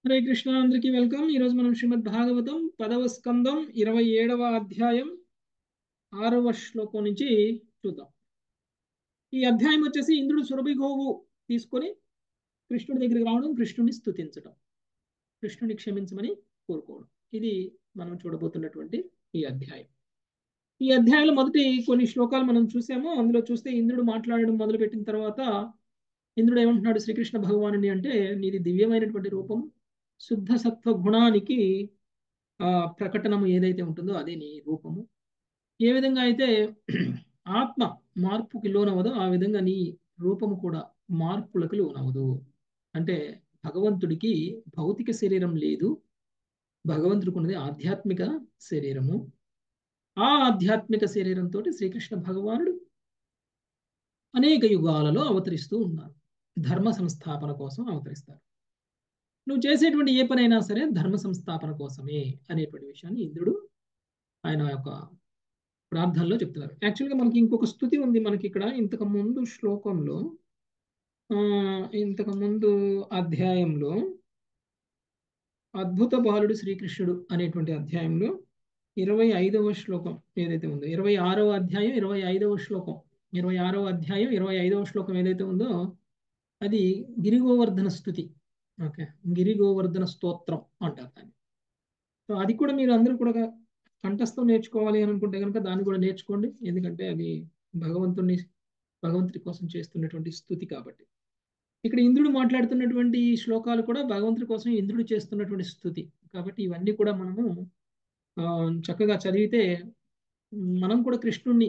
హరే కృష్ణ అందరికీ వెల్కమ్ ఈరోజు మనం శ్రీమద్ భాగవతం పదవ స్కందం ఇరవై ఏడవ అధ్యాయం ఆరవ శ్లోకం నుంచి చూద్దాం ఈ అధ్యాయం వచ్చేసి ఇంద్రుడు సురభి గోవు తీసుకొని కృష్ణుడి దగ్గరికి రావడం కృష్ణుడిని స్తుతించడం కృష్ణుడిని క్షమించమని కోరుకోవడం ఇది మనం చూడబోతున్నటువంటి ఈ అధ్యాయం ఈ అధ్యాయంలో మొదటి కొన్ని శ్లోకాలు మనం చూసాము అందులో చూస్తే ఇంద్రుడు మాట్లాడడం మొదలుపెట్టిన తర్వాత ఇంద్రుడు ఏమంటున్నాడు శ్రీకృష్ణ భగవానుని అంటే నీది దివ్యమైనటువంటి రూపం శుద్ధ సత్వ గుణానికి ఆ ప్రకటనము ఏదైతే ఉంటుందో అదే నీ రూపము ఏ విధంగా అయితే ఆత్మ మార్పుకి లోనవదో ఆ విధంగా నీ రూపము కూడా మార్పులకు లోనవదు అంటే భగవంతుడికి భౌతిక శరీరం లేదు భగవంతుడికి ఉన్నది ఆధ్యాత్మిక శరీరము ఆ ఆధ్యాత్మిక శరీరంతో శ్రీకృష్ణ భగవానుడు అనేక యుగాలలో అవతరిస్తూ ఉన్నారు ధర్మ సంస్థాపన కోసం అవతరిస్తారు నువ్వు చేసేటువంటి ఏ పనైనా సరే ధర్మ సంస్థాపన కోసమే అనేటువంటి విషయాన్ని ఇంద్రుడు ఆయన యొక్క ప్రార్థనలో చెప్తున్నారు యాక్చువల్గా మనకి ఇంకొక స్థుతి ఉంది మనకి ఇక్కడ ఇంతకు ముందు శ్లోకంలో ఇంతకు ముందు అధ్యాయంలో అద్భుత బాలుడు శ్రీకృష్ణుడు అనేటువంటి అధ్యాయంలో ఇరవై ఐదవ శ్లోకం ఏదైతే ఉందో ఇరవై ఆరవ అధ్యాయం ఇరవై ఐదవ శ్లోకం ఇరవై ఆరవ అధ్యాయం ఇరవై ఐదవ శ్లోకం ఏదైతే ఉందో అది గిరిగోవర్ధన స్థుతి ఓకే గిరిగోవర్ధన స్తోత్రం అంటారు దాన్ని సో అది కూడా మీరు అందరూ కూడా కంఠస్థం నేర్చుకోవాలి అని అనుకుంటే కనుక దాన్ని కూడా నేర్చుకోండి ఎందుకంటే అది భగవంతుని భగవంతుడి కోసం చేస్తున్నటువంటి స్థుతి కాబట్టి ఇక్కడ ఇంద్రుడు మాట్లాడుతున్నటువంటి శ్లోకాలు కూడా భగవంతుడి కోసం ఇంద్రుడు చేస్తున్నటువంటి స్థుతి కాబట్టి ఇవన్నీ కూడా మనము చక్కగా చదివితే మనం కూడా కృష్ణుణ్ణి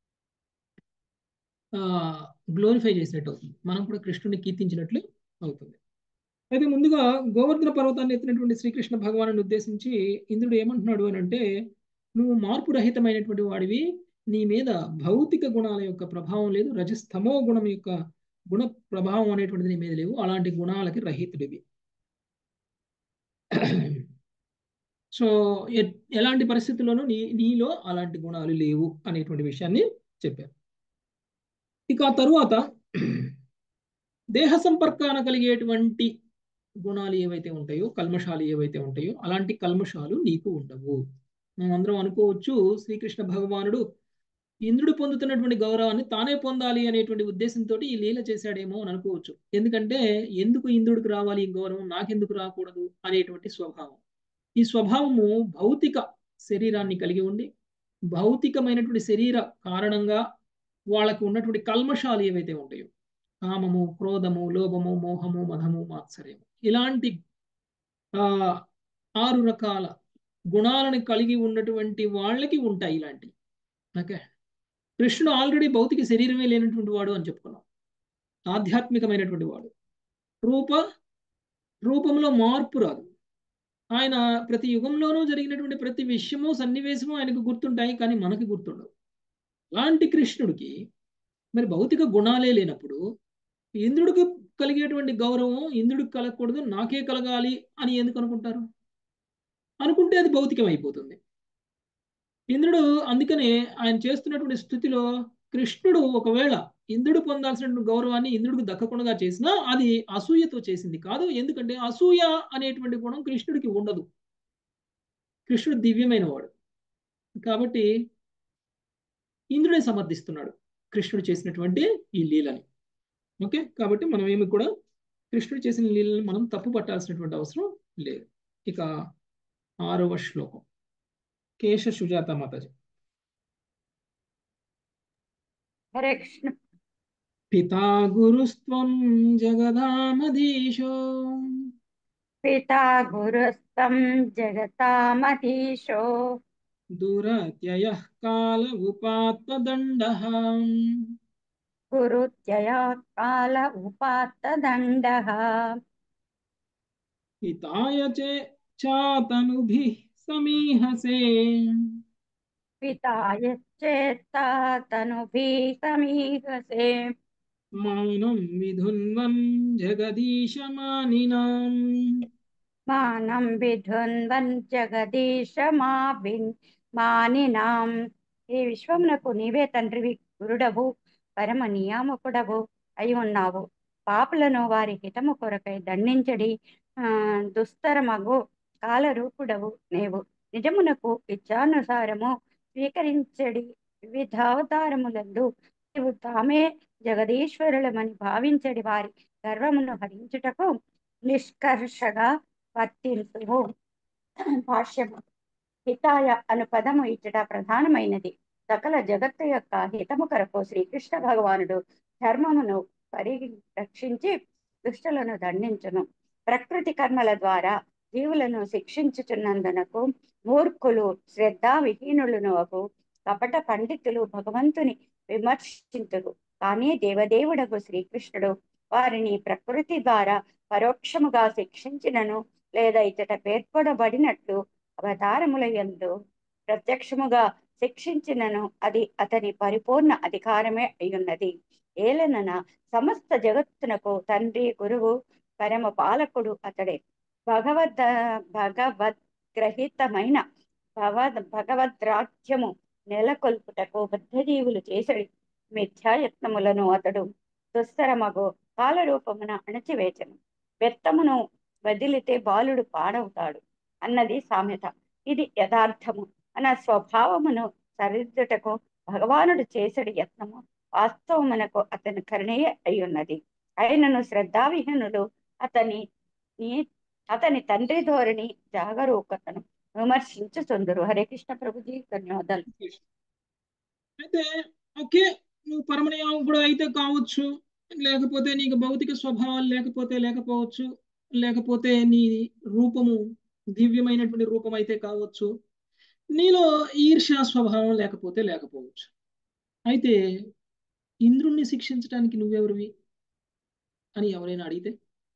గ్లోరిఫై చేసినట్టు అవుతుంది మనం కూడా కృష్ణుని కీర్తించినట్లు అవుతుంది అయితే ముందుగా గోవర్ధన పర్వతాన్ని ఎత్తినటువంటి శ్రీకృష్ణ భగవాను ఉద్దేశించి ఇంద్రుడు ఏమంటున్నాడు అని అంటే నువ్వు మార్పు రహితమైనటువంటి వాడివి నీ మీద భౌతిక గుణాల యొక్క ప్రభావం లేదు రజస్తమో గుణం యొక్క గుణ ప్రభావం అనేటువంటిది నీ మీద లేవు అలాంటి గుణాలకి రహితుడివి సో ఎలాంటి పరిస్థితుల్లోనూ నీ నీలో అలాంటి గుణాలు లేవు అనేటువంటి విషయాన్ని చెప్పారు ఇక తరువాత దేహ సంపర్కాన కలిగేటువంటి గుణాలు ఏవైతే ఉంటాయో కల్మషాలు ఏవైతే ఉంటాయో అలాంటి కల్మషాలు నీకు ఉండవు మేమందరం అనుకోవచ్చు శ్రీకృష్ణ భగవానుడు ఇంద్రుడు పొందుతున్నటువంటి గౌరవాన్ని తానే పొందాలి అనేటువంటి ఉద్దేశంతో ఈ లీల చేశాడేమో అని అనుకోవచ్చు ఎందుకంటే ఎందుకు ఇంద్రుడికి రావాలి ఈ గౌరవం నాకెందుకు రాకూడదు అనేటువంటి స్వభావం ఈ స్వభావము భౌతిక శరీరాన్ని కలిగి ఉండి భౌతికమైనటువంటి శరీర కారణంగా వాళ్ళకు ఉన్నటువంటి కల్మషాలు ఏవైతే ఉంటాయో కామము క్రోధము లోభము మోహము మధము మాత్సర్యము ఇలాంటి ఆరు రకాల గుణాలను కలిగి ఉన్నటువంటి వాళ్ళకి ఉంటాయి ఇలాంటివి ఓకే కృష్ణుడు ఆల్రెడీ భౌతిక శరీరమే లేనటువంటి వాడు అని చెప్పుకున్నాం ఆధ్యాత్మికమైనటువంటి వాడు రూప రూపంలో మార్పు రాదు ఆయన ప్రతి యుగంలోనూ జరిగినటువంటి ప్రతి విషయము సన్నివేశము ఆయనకు గుర్తుంటాయి కానీ మనకి గుర్తుండవు అలాంటి కృష్ణుడికి మరి భౌతిక గుణాలే లేనప్పుడు ఇంద్రుడికి కలిగేటువంటి గౌరవం ఇంద్రుడికి కలగకూడదు నాకే కలగాలి అని ఎందుకు అనుకుంటారు అనుకుంటే అది భౌతికం అయిపోతుంది ఇంద్రుడు అందుకనే ఆయన చేస్తున్నటువంటి స్థితిలో కృష్ణుడు ఒకవేళ ఇంద్రుడు పొందాల్సినటువంటి గౌరవాన్ని ఇంద్రుడికి దక్కకుండా చేసినా అది అసూయతో చేసింది కాదు ఎందుకంటే అసూయ అనేటువంటి గుణం కృష్ణుడికి ఉండదు కృష్ణుడు దివ్యమైన వాడు కాబట్టి ఇంద్రుడే సమర్థిస్తున్నాడు కృష్ణుడు చేసినటువంటి ఈ లీలని ఓకే కాబట్టి మనం ఏమి కూడా కృష్ణుడు చేసిన లీలని మనం తప్పు పట్టాల్సినటువంటి అవసరం లేదు ఇక ఆరవ శ్లోకం కేశ సుజాత మాతాజీ హరే కృష్ణ పితా గురుస్త్వం జగదామధీశో పితా గురుస్తం జగతామధీశో దురత్యయ కాల ఉపాత్మదండ గురుత్యయ కాల ఉపాత్తదండ పితాయ చే చాతనుభి సమీహసే పితాయశ్చేత్తాతనుభి సమీహసే మానం విధున్వన్ జగదీశమానినాం మానం విధున్వన్ జగదీశ మా మానినాం ఈ విశ్వమునకు నీవే తండ్రివి గురుడవు పరమ నియామకుడవు అయి ఉన్నావు పాపులను వారి హితము కొరకై దండించడి ఆ, దుస్తరమగు కాలరూపుడవు నీవు నిజమునకు ఇచ్చానుసారము స్వీకరించడి వివిధావతారములందు నీవు తామే జగదీశ్వరులమని భావించడి వారి గర్వమును హరించుటకు నిష్కర్షగా వర్తింతువు భాష్యము హితాయ అను పదము ఇచ్చట ప్రధానమైనది సకల జగత్తు యొక్క హితము కొరకు శ్రీకృష్ణ భగవానుడు ధర్మమును పరిరక్షించి దుష్టులను దండించును ప్రకృతి కర్మల ద్వారా జీవులను శిక్షించుచున్నందునకు మూర్ఖులు శ్రద్ధా విహీనులను కపట పండితులు భగవంతుని విమర్శింతురు కానీ దేవదేవుడకు శ్రీకృష్ణుడు వారిని ప్రకృతి ద్వారా పరోక్షముగా శిక్షించినను లేదా ఇచ్చట పేర్కొనబడినట్లు అవతారముల యందు ప్రత్యక్షముగా శిక్షించినను అది అతని పరిపూర్ణ అధికారమే అయ్యున్నది ఏలనన సమస్త జగత్తునకు తండ్రి గురువు పరమ పాలకుడు అతడే భగవద్ భగవద్గ్రహితమైన భగవద్ భగవద్రాజ్యము నెలకొల్పుటకు బద్ధజీవులు చేసడి మిథ్యాయత్నములను అతడు దుస్తరమగు కాలరూపమున అణచివేచను బెత్తమును వదిలితే బాలుడు పాడవుతాడు అన్నది సామెత ఇది యథార్థము అన్న స్వభావమును సరిదిద్దుటకు భగవానుడు చేసడి యత్నము వాస్తవమునకు అతని కరుణయే అయ్యున్నది ఆయనను శ్రద్ధావిహీనులు అతని అతని తండ్రి ధోరణి జాగరూకతను విమర్శించుచుందరు హరే కృష్ణ ప్రభుజీ ధన్యవాదాలు అయితే ఓకే నువ్వు పరమనియామకుడు అయితే కావచ్చు లేకపోతే నీకు భౌతిక స్వభావాలు లేకపోతే లేకపోవచ్చు లేకపోతే నీ రూపము దివ్యమైనటువంటి రూపం అయితే కావచ్చు నీలో ఈర్ష్యా స్వభావం లేకపోతే లేకపోవచ్చు అయితే ఇంద్రుణ్ణి శిక్షించడానికి నువ్వెవరివి అని ఎవరైనా అడిగితే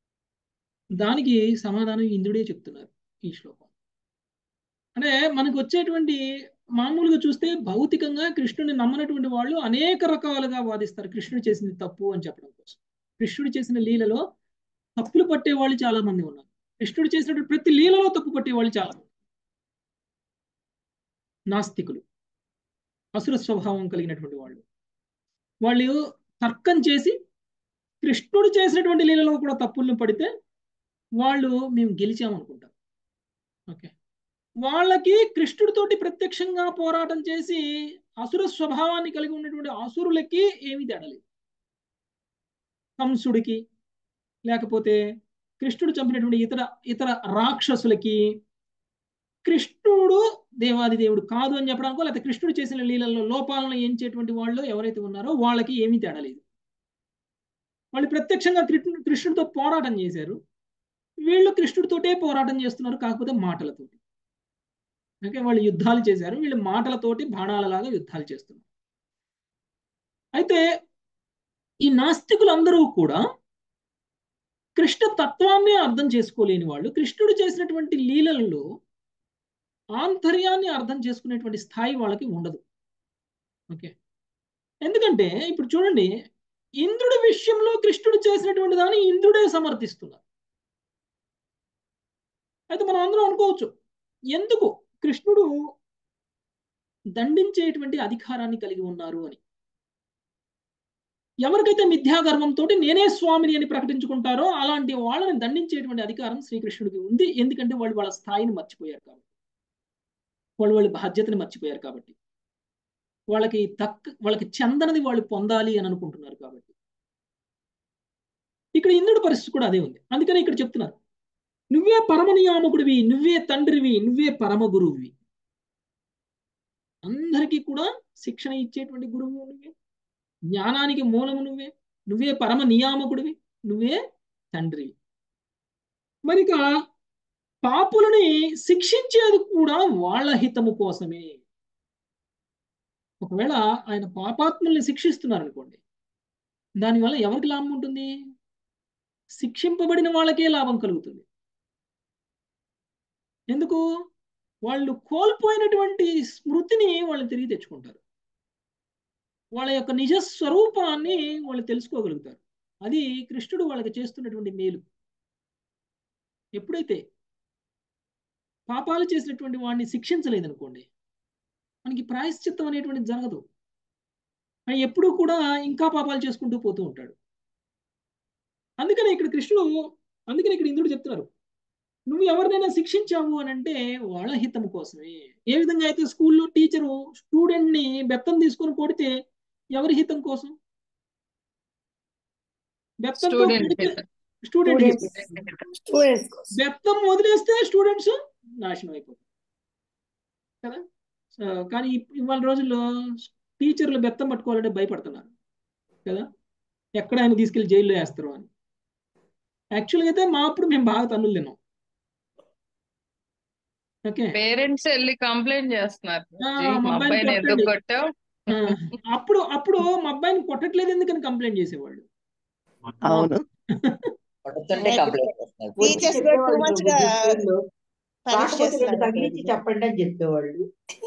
దానికి సమాధానం ఇంద్రుడే చెప్తున్నారు ఈ శ్లోకం అంటే మనకు వచ్చేటువంటి మామూలుగా చూస్తే భౌతికంగా కృష్ణుని నమ్మనటువంటి వాళ్ళు అనేక రకాలుగా వాదిస్తారు కృష్ణుడు చేసింది తప్పు అని చెప్పడం కోసం కృష్ణుడు చేసిన లీలలో తప్పులు పట్టే వాళ్ళు చాలా మంది ఉన్నారు కృష్ణుడు చేసినటువంటి ప్రతి లీలలో తప్పు పట్టే వాళ్ళు చాలా మంది నాస్తికులు అసుర స్వభావం కలిగినటువంటి వాళ్ళు వాళ్ళు తర్కం చేసి కృష్ణుడు చేసినటువంటి లీలలో కూడా తప్పులను పడితే వాళ్ళు మేము గెలిచామనుకుంటాం ఓకే వాళ్ళకి కృష్ణుడితోటి ప్రత్యక్షంగా పోరాటం చేసి అసుర స్వభావాన్ని కలిగి ఉన్నటువంటి అసురులకి ఏమీ తేడలేదు కంసుడికి లేకపోతే కృష్ణుడు చంపినటువంటి ఇతర ఇతర రాక్షసులకి కృష్ణుడు దేవాది దేవుడు కాదు అని చెప్పడానికో లేకపోతే కృష్ణుడు చేసిన లీలల్లో లోపాలను ఎంచేటువంటి వాళ్ళు ఎవరైతే ఉన్నారో వాళ్ళకి ఏమీ తేడలేదు వాళ్ళు ప్రత్యక్షంగా కృష్ణు కృష్ణుడితో పోరాటం చేశారు వీళ్ళు కృష్ణుడితోటే పోరాటం చేస్తున్నారు కాకపోతే మాటలతోటి ఓకే వాళ్ళు యుద్ధాలు చేశారు వీళ్ళు మాటలతోటి బాణాలలాగా యుద్ధాలు చేస్తున్నారు అయితే ఈ నాస్తికులందరూ కూడా కృష్ణ తత్వాన్ని అర్థం చేసుకోలేని వాళ్ళు కృష్ణుడు చేసినటువంటి లీలల్లో ఆంతర్యాన్ని అర్థం చేసుకునేటువంటి స్థాయి వాళ్ళకి ఉండదు ఓకే ఎందుకంటే ఇప్పుడు చూడండి ఇంద్రుడి విషయంలో కృష్ణుడు చేసినటువంటి దాన్ని ఇంద్రుడే సమర్థిస్తున్నారు అయితే మనం అందరం అనుకోవచ్చు ఎందుకు కృష్ణుడు దండించేటువంటి అధికారాన్ని కలిగి ఉన్నారు అని ఎవరికైతే మిథ్యాగర్వంతో నేనే స్వామిని అని ప్రకటించుకుంటారో అలాంటి వాళ్ళని దండించేటువంటి అధికారం శ్రీకృష్ణుడికి ఉంది ఎందుకంటే వాళ్ళు వాళ్ళ స్థాయిని మర్చిపోయారు కాబట్టి వాళ్ళు వాళ్ళ బాధ్యతని మర్చిపోయారు కాబట్టి వాళ్ళకి తక్క వాళ్ళకి చెందనది వాళ్ళు పొందాలి అని అనుకుంటున్నారు కాబట్టి ఇక్కడ ఇంద్రుడి పరిస్థితి కూడా అదే ఉంది అందుకని ఇక్కడ చెప్తున్నారు నువ్వే పరమనియామకుడివి నువ్వే తండ్రివి నువ్వే పరమ గురువువి అందరికీ కూడా శిక్షణ ఇచ్చేటువంటి గురువు నువ్వే జ్ఞానానికి మూలము నువ్వే నువ్వే పరమ నియామకుడివి నువ్వే తండ్రివి మరిక పాపులని శిక్షించేది కూడా వాళ్ళ హితము కోసమే ఒకవేళ ఆయన పాపాత్ముల్ని శిక్షిస్తున్నారు అనుకోండి దానివల్ల ఎవరికి లాభం ఉంటుంది శిక్షింపబడిన వాళ్ళకే లాభం కలుగుతుంది ఎందుకు వాళ్ళు కోల్పోయినటువంటి స్మృతిని వాళ్ళు తిరిగి తెచ్చుకుంటారు వాళ్ళ యొక్క నిజ స్వరూపాన్ని వాళ్ళు తెలుసుకోగలుగుతారు అది కృష్ణుడు వాళ్ళకి చేస్తున్నటువంటి మేలు ఎప్పుడైతే పాపాలు చేసినటువంటి వాడిని శిక్షించలేదనుకోండి మనకి ప్రాయశ్చిత్తం అనేటువంటిది జరగదు ఆయన ఎప్పుడూ కూడా ఇంకా పాపాలు చేసుకుంటూ పోతూ ఉంటాడు అందుకని ఇక్కడ కృష్ణుడు అందుకని ఇక్కడ ఇంద్రుడు చెప్తున్నారు నువ్వు ఎవరినైనా శిక్షించావు అని అంటే వాళ్ళ హితం కోసమే ఏ విధంగా అయితే స్కూల్లో టీచరు స్టూడెంట్ ని బెత్తం తీసుకొని కొడితే ఎవరి హితం కోసం బెత్తంతో స్టూడెంట్ కొడితే స్టూడెంట్ Students. స్టూడెంట్స్ కోసం బెత్తం వదిలేస్తే స్టూడెంట్స్ నాశనం అయిపోతారు కదా సో కానీ ఇప్- ఇవాళ రోజుల్లో టీచర్లు బెత్తం పట్టుకోవాలంటే భయపడుతున్నారు కదా ఎక్కడ ఆయన తీసుకెళ్లి జైల్లో వేస్తారు అని యాక్చువల్గా అయితే మా అప్పుడు మేము బాగా తన్నులు తిన్నాం ఓకే పేరెంట్స్ వెళ్ళి కంప్లైంట్ చేస్తున్నారు ఆ, "జీ, మా మా అబ్బాయిని అబ్బాయిని ఎందుకు కొట్టండి." కొట్టావు ఆ, అప్పుడు అప్పుడు మా అబ్బాయిని కొట్టట్లేదు ఎందుకని కంప్లైంట్ చేసేవాళ్ళు అవును కొడుతుంటే కంప్లైంట్ చేస్తున్నారు వచ్చి టీచర్స్ కూడా టూ చెప్పేవాళ్ళు మచ్ గా స్కూల్లో పనిష్ కాకపోతే రెండు చేస్తున్నారు తగిలించి చెప్పండి అని చెప్పేవాళ్ళు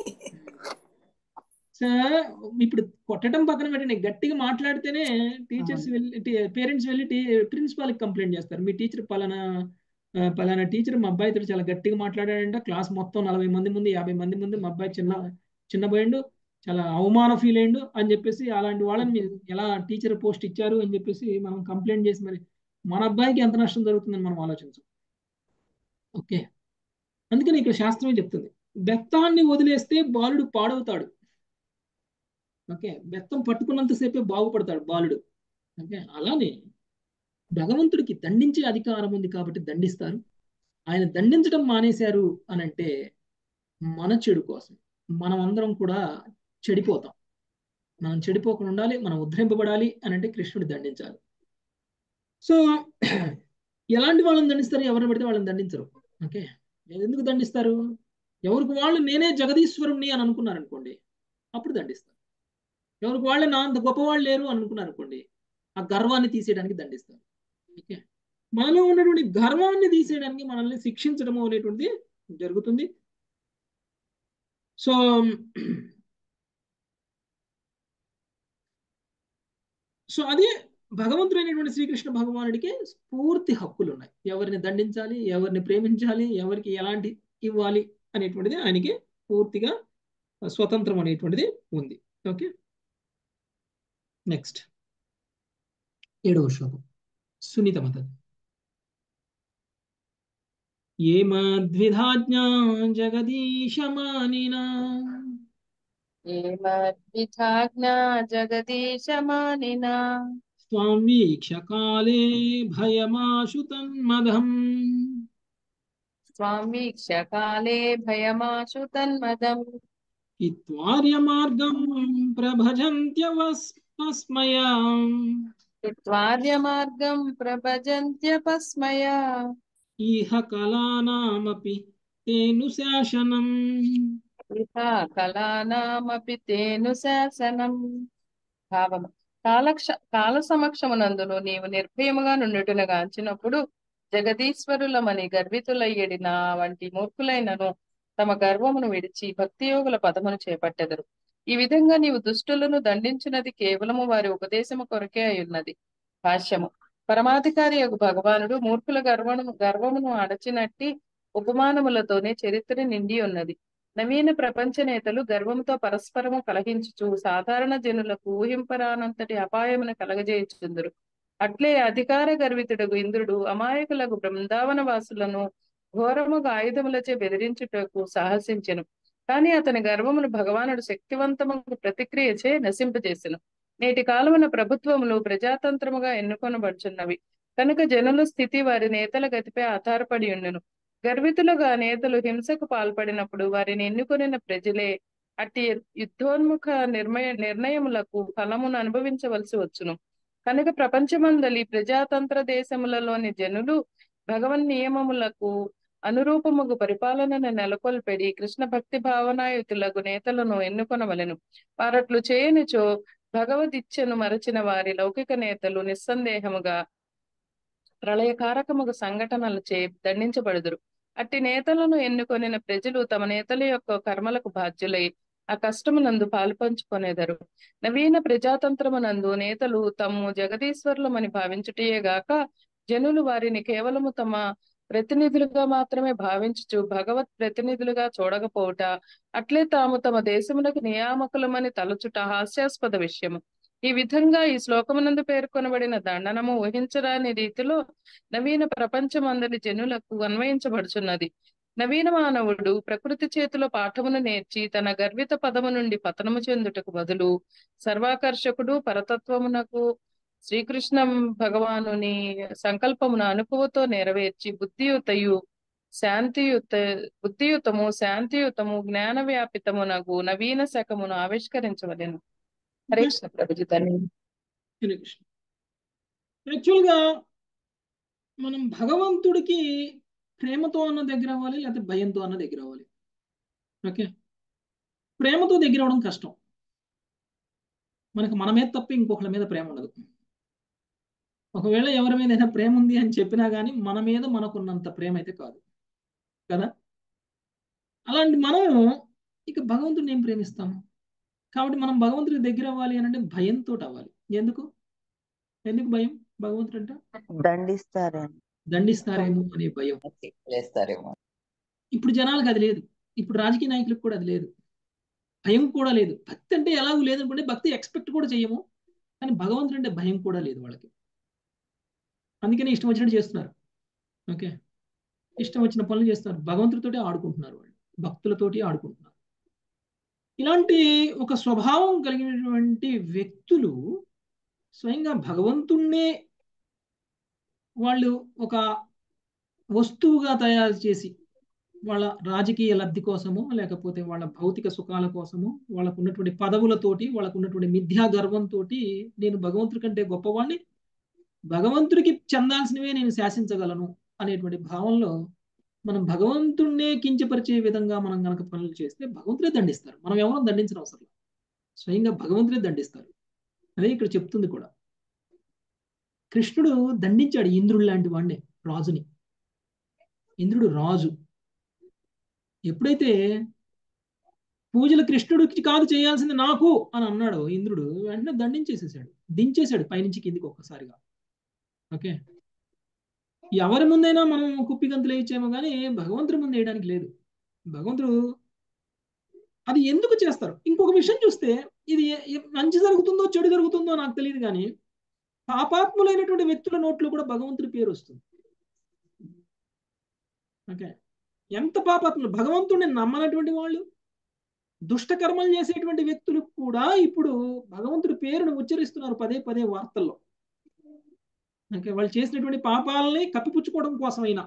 సో ఇప్పుడు కొట్టడం పక్కన పెట్టండి గట్టిగా మాట్లాడితేనే టీచర్స్ వెళ్ళి పేరెంట్స్ వెళ్ళి ప్రిన్సిపాల్కి కంప్లైంట్ చేస్తారు మీ టీచర్ పలానా ఆ, పలానా టీచర్ మా అబ్బాయితో చాలా గట్టిగా మాట్లాడాడంట క్లాస్ మొత్తం నలభై మంది ముందు యాభై మంది ముందు మా అబ్బాయి చిన్న చిన్న పోయిండు చాలా అవమానం ఫీల్ అయ్యిండు అని చెప్పేసి అలాంటి వాళ్ళని మీరు ఎలా టీచర్ పోస్ట్ ఇచ్చారు అని చెప్పేసి మనం కంప్లైంట్ చేసి మరి మన అబ్బాయికి ఎంత నష్టం జరుగుతుందని మనం ఆలోచించం ఓకే అందుకని ఇక్కడ శాస్త్రమే చెప్తుంది బెత్తాన్ని వదిలేస్తే బాలుడు పాడవుతాడు ఓకే బెత్తం పట్టుకున్నంతసేపే బాగుపడతాడు బాలుడు ఓకే అలానే భగవంతుడికి దండించే అధికారం ఉంది కాబట్టి దండిస్తారు ఆయన దండించడం మానేశారు అని అంటే మన చెడు కోసం మనం అందరం కూడా చెడిపోతాం మనం చెడిపోకుండా ఉండాలి మనం ఉద్ధరింపబడాలి అని అంటే కృష్ణుడు దండించాలి సో ఎలాంటి వాళ్ళని దండిస్తారు ఎవరిని పడితే వాళ్ళని దండించరు ఓకే ఎందుకు దండిస్తారు ఎవరికి వాళ్ళు నేనే జగదీశ్వరుణ్ణి అని అనుకున్నారు అనుకోండి అప్పుడు దండిస్తారు ఎవరికి వాళ్ళే నా అంత గొప్పవాళ్ళు లేరు అని అనుకున్నారు అనుకోండి ఆ గర్వాన్ని తీసేయడానికి దండిస్తారు ఓకే మనలో ఉన్నటువంటి గర్వాన్ని తీసేయడానికి మనల్ని శిక్షించడం అనేటువంటిది జరుగుతుంది సో సో అదే భగవంతుడైనటువంటి శ్రీకృష్ణ భగవానుడికి పూర్తి హక్కులు ఉన్నాయి ఎవరిని దండించాలి ఎవరిని ప్రేమించాలి ఎవరికి ఎలాంటి ఇవ్వాలి అనేటువంటిది ఆయనకి పూర్తిగా స్వతంత్రం అనేటువంటిది ఉంది ఓకే నెక్స్ట్ ఏడవ శ్లోకం సునీత మత ఏమద్విధాజ్ఞా జగదీశమానినా ఏమద్విధాజ్ఞా జగదీశమానినా స్వాం వీక్ష కాలే భయమాశు తన్మదం స్వామీక్ష కాలే భయమాశు తన్మదం ఇత్వార్య మార్గం ప్రభజంత్యవస్మయా చిత్వార్య మార్గం ప్రభజంత్యపస్మయా ఇహ కళానామపి తేను శాసనం ఇహ కళానామపి తేను శాసనం భావము కాలక్ష కాల సమక్షమునందును నీవు నిర్భయముగా నుండుటను గాంచినప్పుడు జగదీశ్వరులమని గర్వితులయ్యడి నా వంటి మూర్ఖులైనను తమ గర్వమును విడిచి భక్తియోగుల పదమును చేపట్టెదరు ఈ విధంగా నీవు దుష్టులను దండించినది కేవలము వారి ఉపదేశము కొరకే అయ్యున్నది భాష్యము పరమాధికారి యొక్క భగవానుడు మూర్ఖుల గర్వము గర్వమును అడచినట్టి ఉపమానములతోనే చరిత్ర నిండి ఉన్నది నవీన ప్రపంచ నేతలు గర్వంతో పరస్పరము కలహించుచు సాధారణ జనులకు ఊహింపరానంతటి అపాయమును కలగజేయుచుందురు అట్లే అధికార గర్వితుడగు ఇంద్రుడు అమాయకులకు బృందావన వాసులను ఘోరముగా ఆయుధములచే బెదిరించుటకు సాహసించెను కానీ అతని గర్వమును భగవానుడు శక్తివంతముగా ప్రతిక్రియచే నశింపజేసెను నేటి కాలమున ప్రభుత్వములు ప్రజాతంత్రముగా ఎన్నుకొనబడుచున్నవి కనుక జనుల స్థితి వారి నేతల గతిపై ఆధారపడి ఉండును గర్వితులుగా నేతలు హింసకు పాల్పడినప్పుడు వారిని ఎన్నుకొనిన ప్రజలే అట్టి యుద్ధోన్ముఖ నిర్మయ నిర్ణయములకు ఫలమును అనుభవించవలసి వచ్చును కనుక ప్రపంచమందలి ప్రజాతంత్ర దేశములలోని జనులు భగవన్ నియమములకు అనురూపముగు పరిపాలనను నెలకొల్పెడి కృష్ణ భక్తి భావనాయుతులకు నేతలను ఎన్నుకొనవలెను వారట్లు చేయనిచో భగవదిచ్ఛను మరచిన వారి లౌకిక నేతలు నిస్సందేహముగా ప్రళయకారకముగు సంఘటనలు చే దండించబడుదురు అట్టి నేతలను ఎన్నుకొనిన ప్రజలు తమ నేతల యొక్క కర్మలకు బాధ్యులై ఆ కష్టమునందు పాల్పంచుకొనేదరు నవీన ప్రజాతంత్రమునందు నేతలు తమ్ము జగదీశ్వరులమని భావించుటయే గాక జనులు వారిని కేవలము తమ ప్రతినిధులుగా మాత్రమే భావించుచు భగవత్ ప్రతినిధులుగా చూడకపోవుట అట్లే తాము తమ దేశమునకు నియామకులమని తలచుట హాస్యాస్పద విషయము ఈ విధంగా ఈ శ్లోకమునందు పేర్కొనబడిన దండనము ఊహించరాని రీతిలో నవీన ప్రపంచమందరి జనులకు అన్వయించబడుచున్నది నవీన మానవుడు ప్రకృతి చేతిలో పాఠమును నేర్చి తన గర్విత పదము నుండి పతనము చెందుటకు బదులు సర్వాకర్షకుడు పరతత్వమునకు శ్రీకృష్ణ భగవానుని సంకల్పమును అనుకువతో నెరవేర్చి బుద్ధియుతయు శాంతియుత బుద్ధియుతము శాంతియుతము జ్ఞాన వ్యాపితమునగు నవీన శకమును ఆవిష్కరించవలెను హరే కృష్ణ ప్రభుజీ ధన్యవాదాలు హరే కృష్ణ యాక్చువల్గా మనం భగవంతుడికి ప్రేమతో అన్న దగ్గర అవ్వాలి లేకపోతే భయంతో అన్న దగ్గర అవ్వాలి ఓకే ప్రేమతో దగ్గర అవ్వడం కష్టం మనకు మన మీద తప్ప ఇంకొకరి మీద ప్రేమ ఉండదు ఒకవేళ ఎవరి మీద ప్రేమ ఉంది అని చెప్పినా కానీ మన మీద మనకున్నంత ప్రేమ అయితే కాదు కదా అలాంటి మనం ఇక భగవంతుడిని ఏం ప్రేమిస్తాము కాబట్టి మనం భగవంతుడికి దగ్గర అవ్వాలి అని అంటే భయంతో అవ్వాలి ఎందుకు ఎందుకు భయం భగవంతుడు అంటే దండిస్తారని దండిస్తారేమో అనే భయం లేస్తారేమో ఇప్పుడు జనాలకు అది లేదు ఇప్పుడు రాజకీయ నాయకులకు కూడా అది లేదు భయం కూడా లేదు భక్తి అంటే ఎలాగూ లేదనుకుంటే భక్తి ఎక్స్పెక్ట్ కూడా చేయము కానీ భగవంతుడు అంటే భయం కూడా లేదు వాళ్ళకి అందుకనే ఇష్టం వచ్చినట్టు చేస్తున్నారు ఓకే ఇష్టం వచ్చిన పనులు చేస్తున్నారు భగవంతుడితోటి ఆడుకుంటున్నారు వాళ్ళు భక్తులతోటి ఆడుకుంటున్నారు ఇలాంటి ఒక స్వభావం కలిగినటువంటి వ్యక్తులు స్వయంగా భగవంతుణ్ణే వాళ్ళు ఒక వస్తువుగా తయారు చేసి వాళ్ళ రాజకీయ లబ్ధి కోసము లేకపోతే వాళ్ళ భౌతిక సుఖాల కోసము వాళ్ళకు ఉన్నటువంటి పదవులతోటి వాళ్ళకు ఉన్నటువంటి మిథ్యా గర్వంతో నేను భగవంతుడి కంటే గొప్పవాడిని భగవంతుడికి చెందాల్సినవే నేను శాసించగలను అనేటువంటి భావంలో మనం భగవంతుణ్ణే కించపరిచే విధంగా మనం కనుక పనులు చేస్తే భగవంతుడే దండిస్తారు మనం ఎవరో దండించిన అవసరం లేదు స్వయంగా భగవంతుడే దండిస్తారు అదే ఇక్కడ చెప్తుంది కూడా కృష్ణుడు దండించాడు ఇంద్రుడు లాంటి వాడిని రాజుని ఇంద్రుడు రాజు ఎప్పుడైతే పూజలు కృష్ణుడికి కాదు చేయాల్సింది నాకు అని అన్నాడు ఇంద్రుడు వెంటనే దండించేసేసాడు దించేశాడు పైనుంచి కిందికి ఒక్కసారిగా ఓకే ఎవరి ముందైనా మనం కుప్పి గంతులు వేయించేమో కానీ భగవంతుడి ముందు వేయడానికి లేదు భగవంతుడు అది ఎందుకు చేస్తారు ఇంకొక విషయం చూస్తే ఇది మంచి జరుగుతుందో చెడు జరుగుతుందో నాకు తెలియదు కానీ పాపాత్ములైనటువంటి వ్యక్తుల నోట్లో కూడా భగవంతుడి పేరు వస్తుంది ఓకే ఎంత పాపాత్ములు భగవంతుడిని నమ్మనటువంటి వాళ్ళు దుష్ట కర్మలు చేసేటువంటి వ్యక్తులు కూడా ఇప్పుడు భగవంతుడి పేరును ఉచ్చరిస్తున్నారు పదే పదే వార్తల్లో ఓకే వాళ్ళు చేసినటువంటి పాపాలని కప్పిపుచ్చుకోవడం కోసమైనా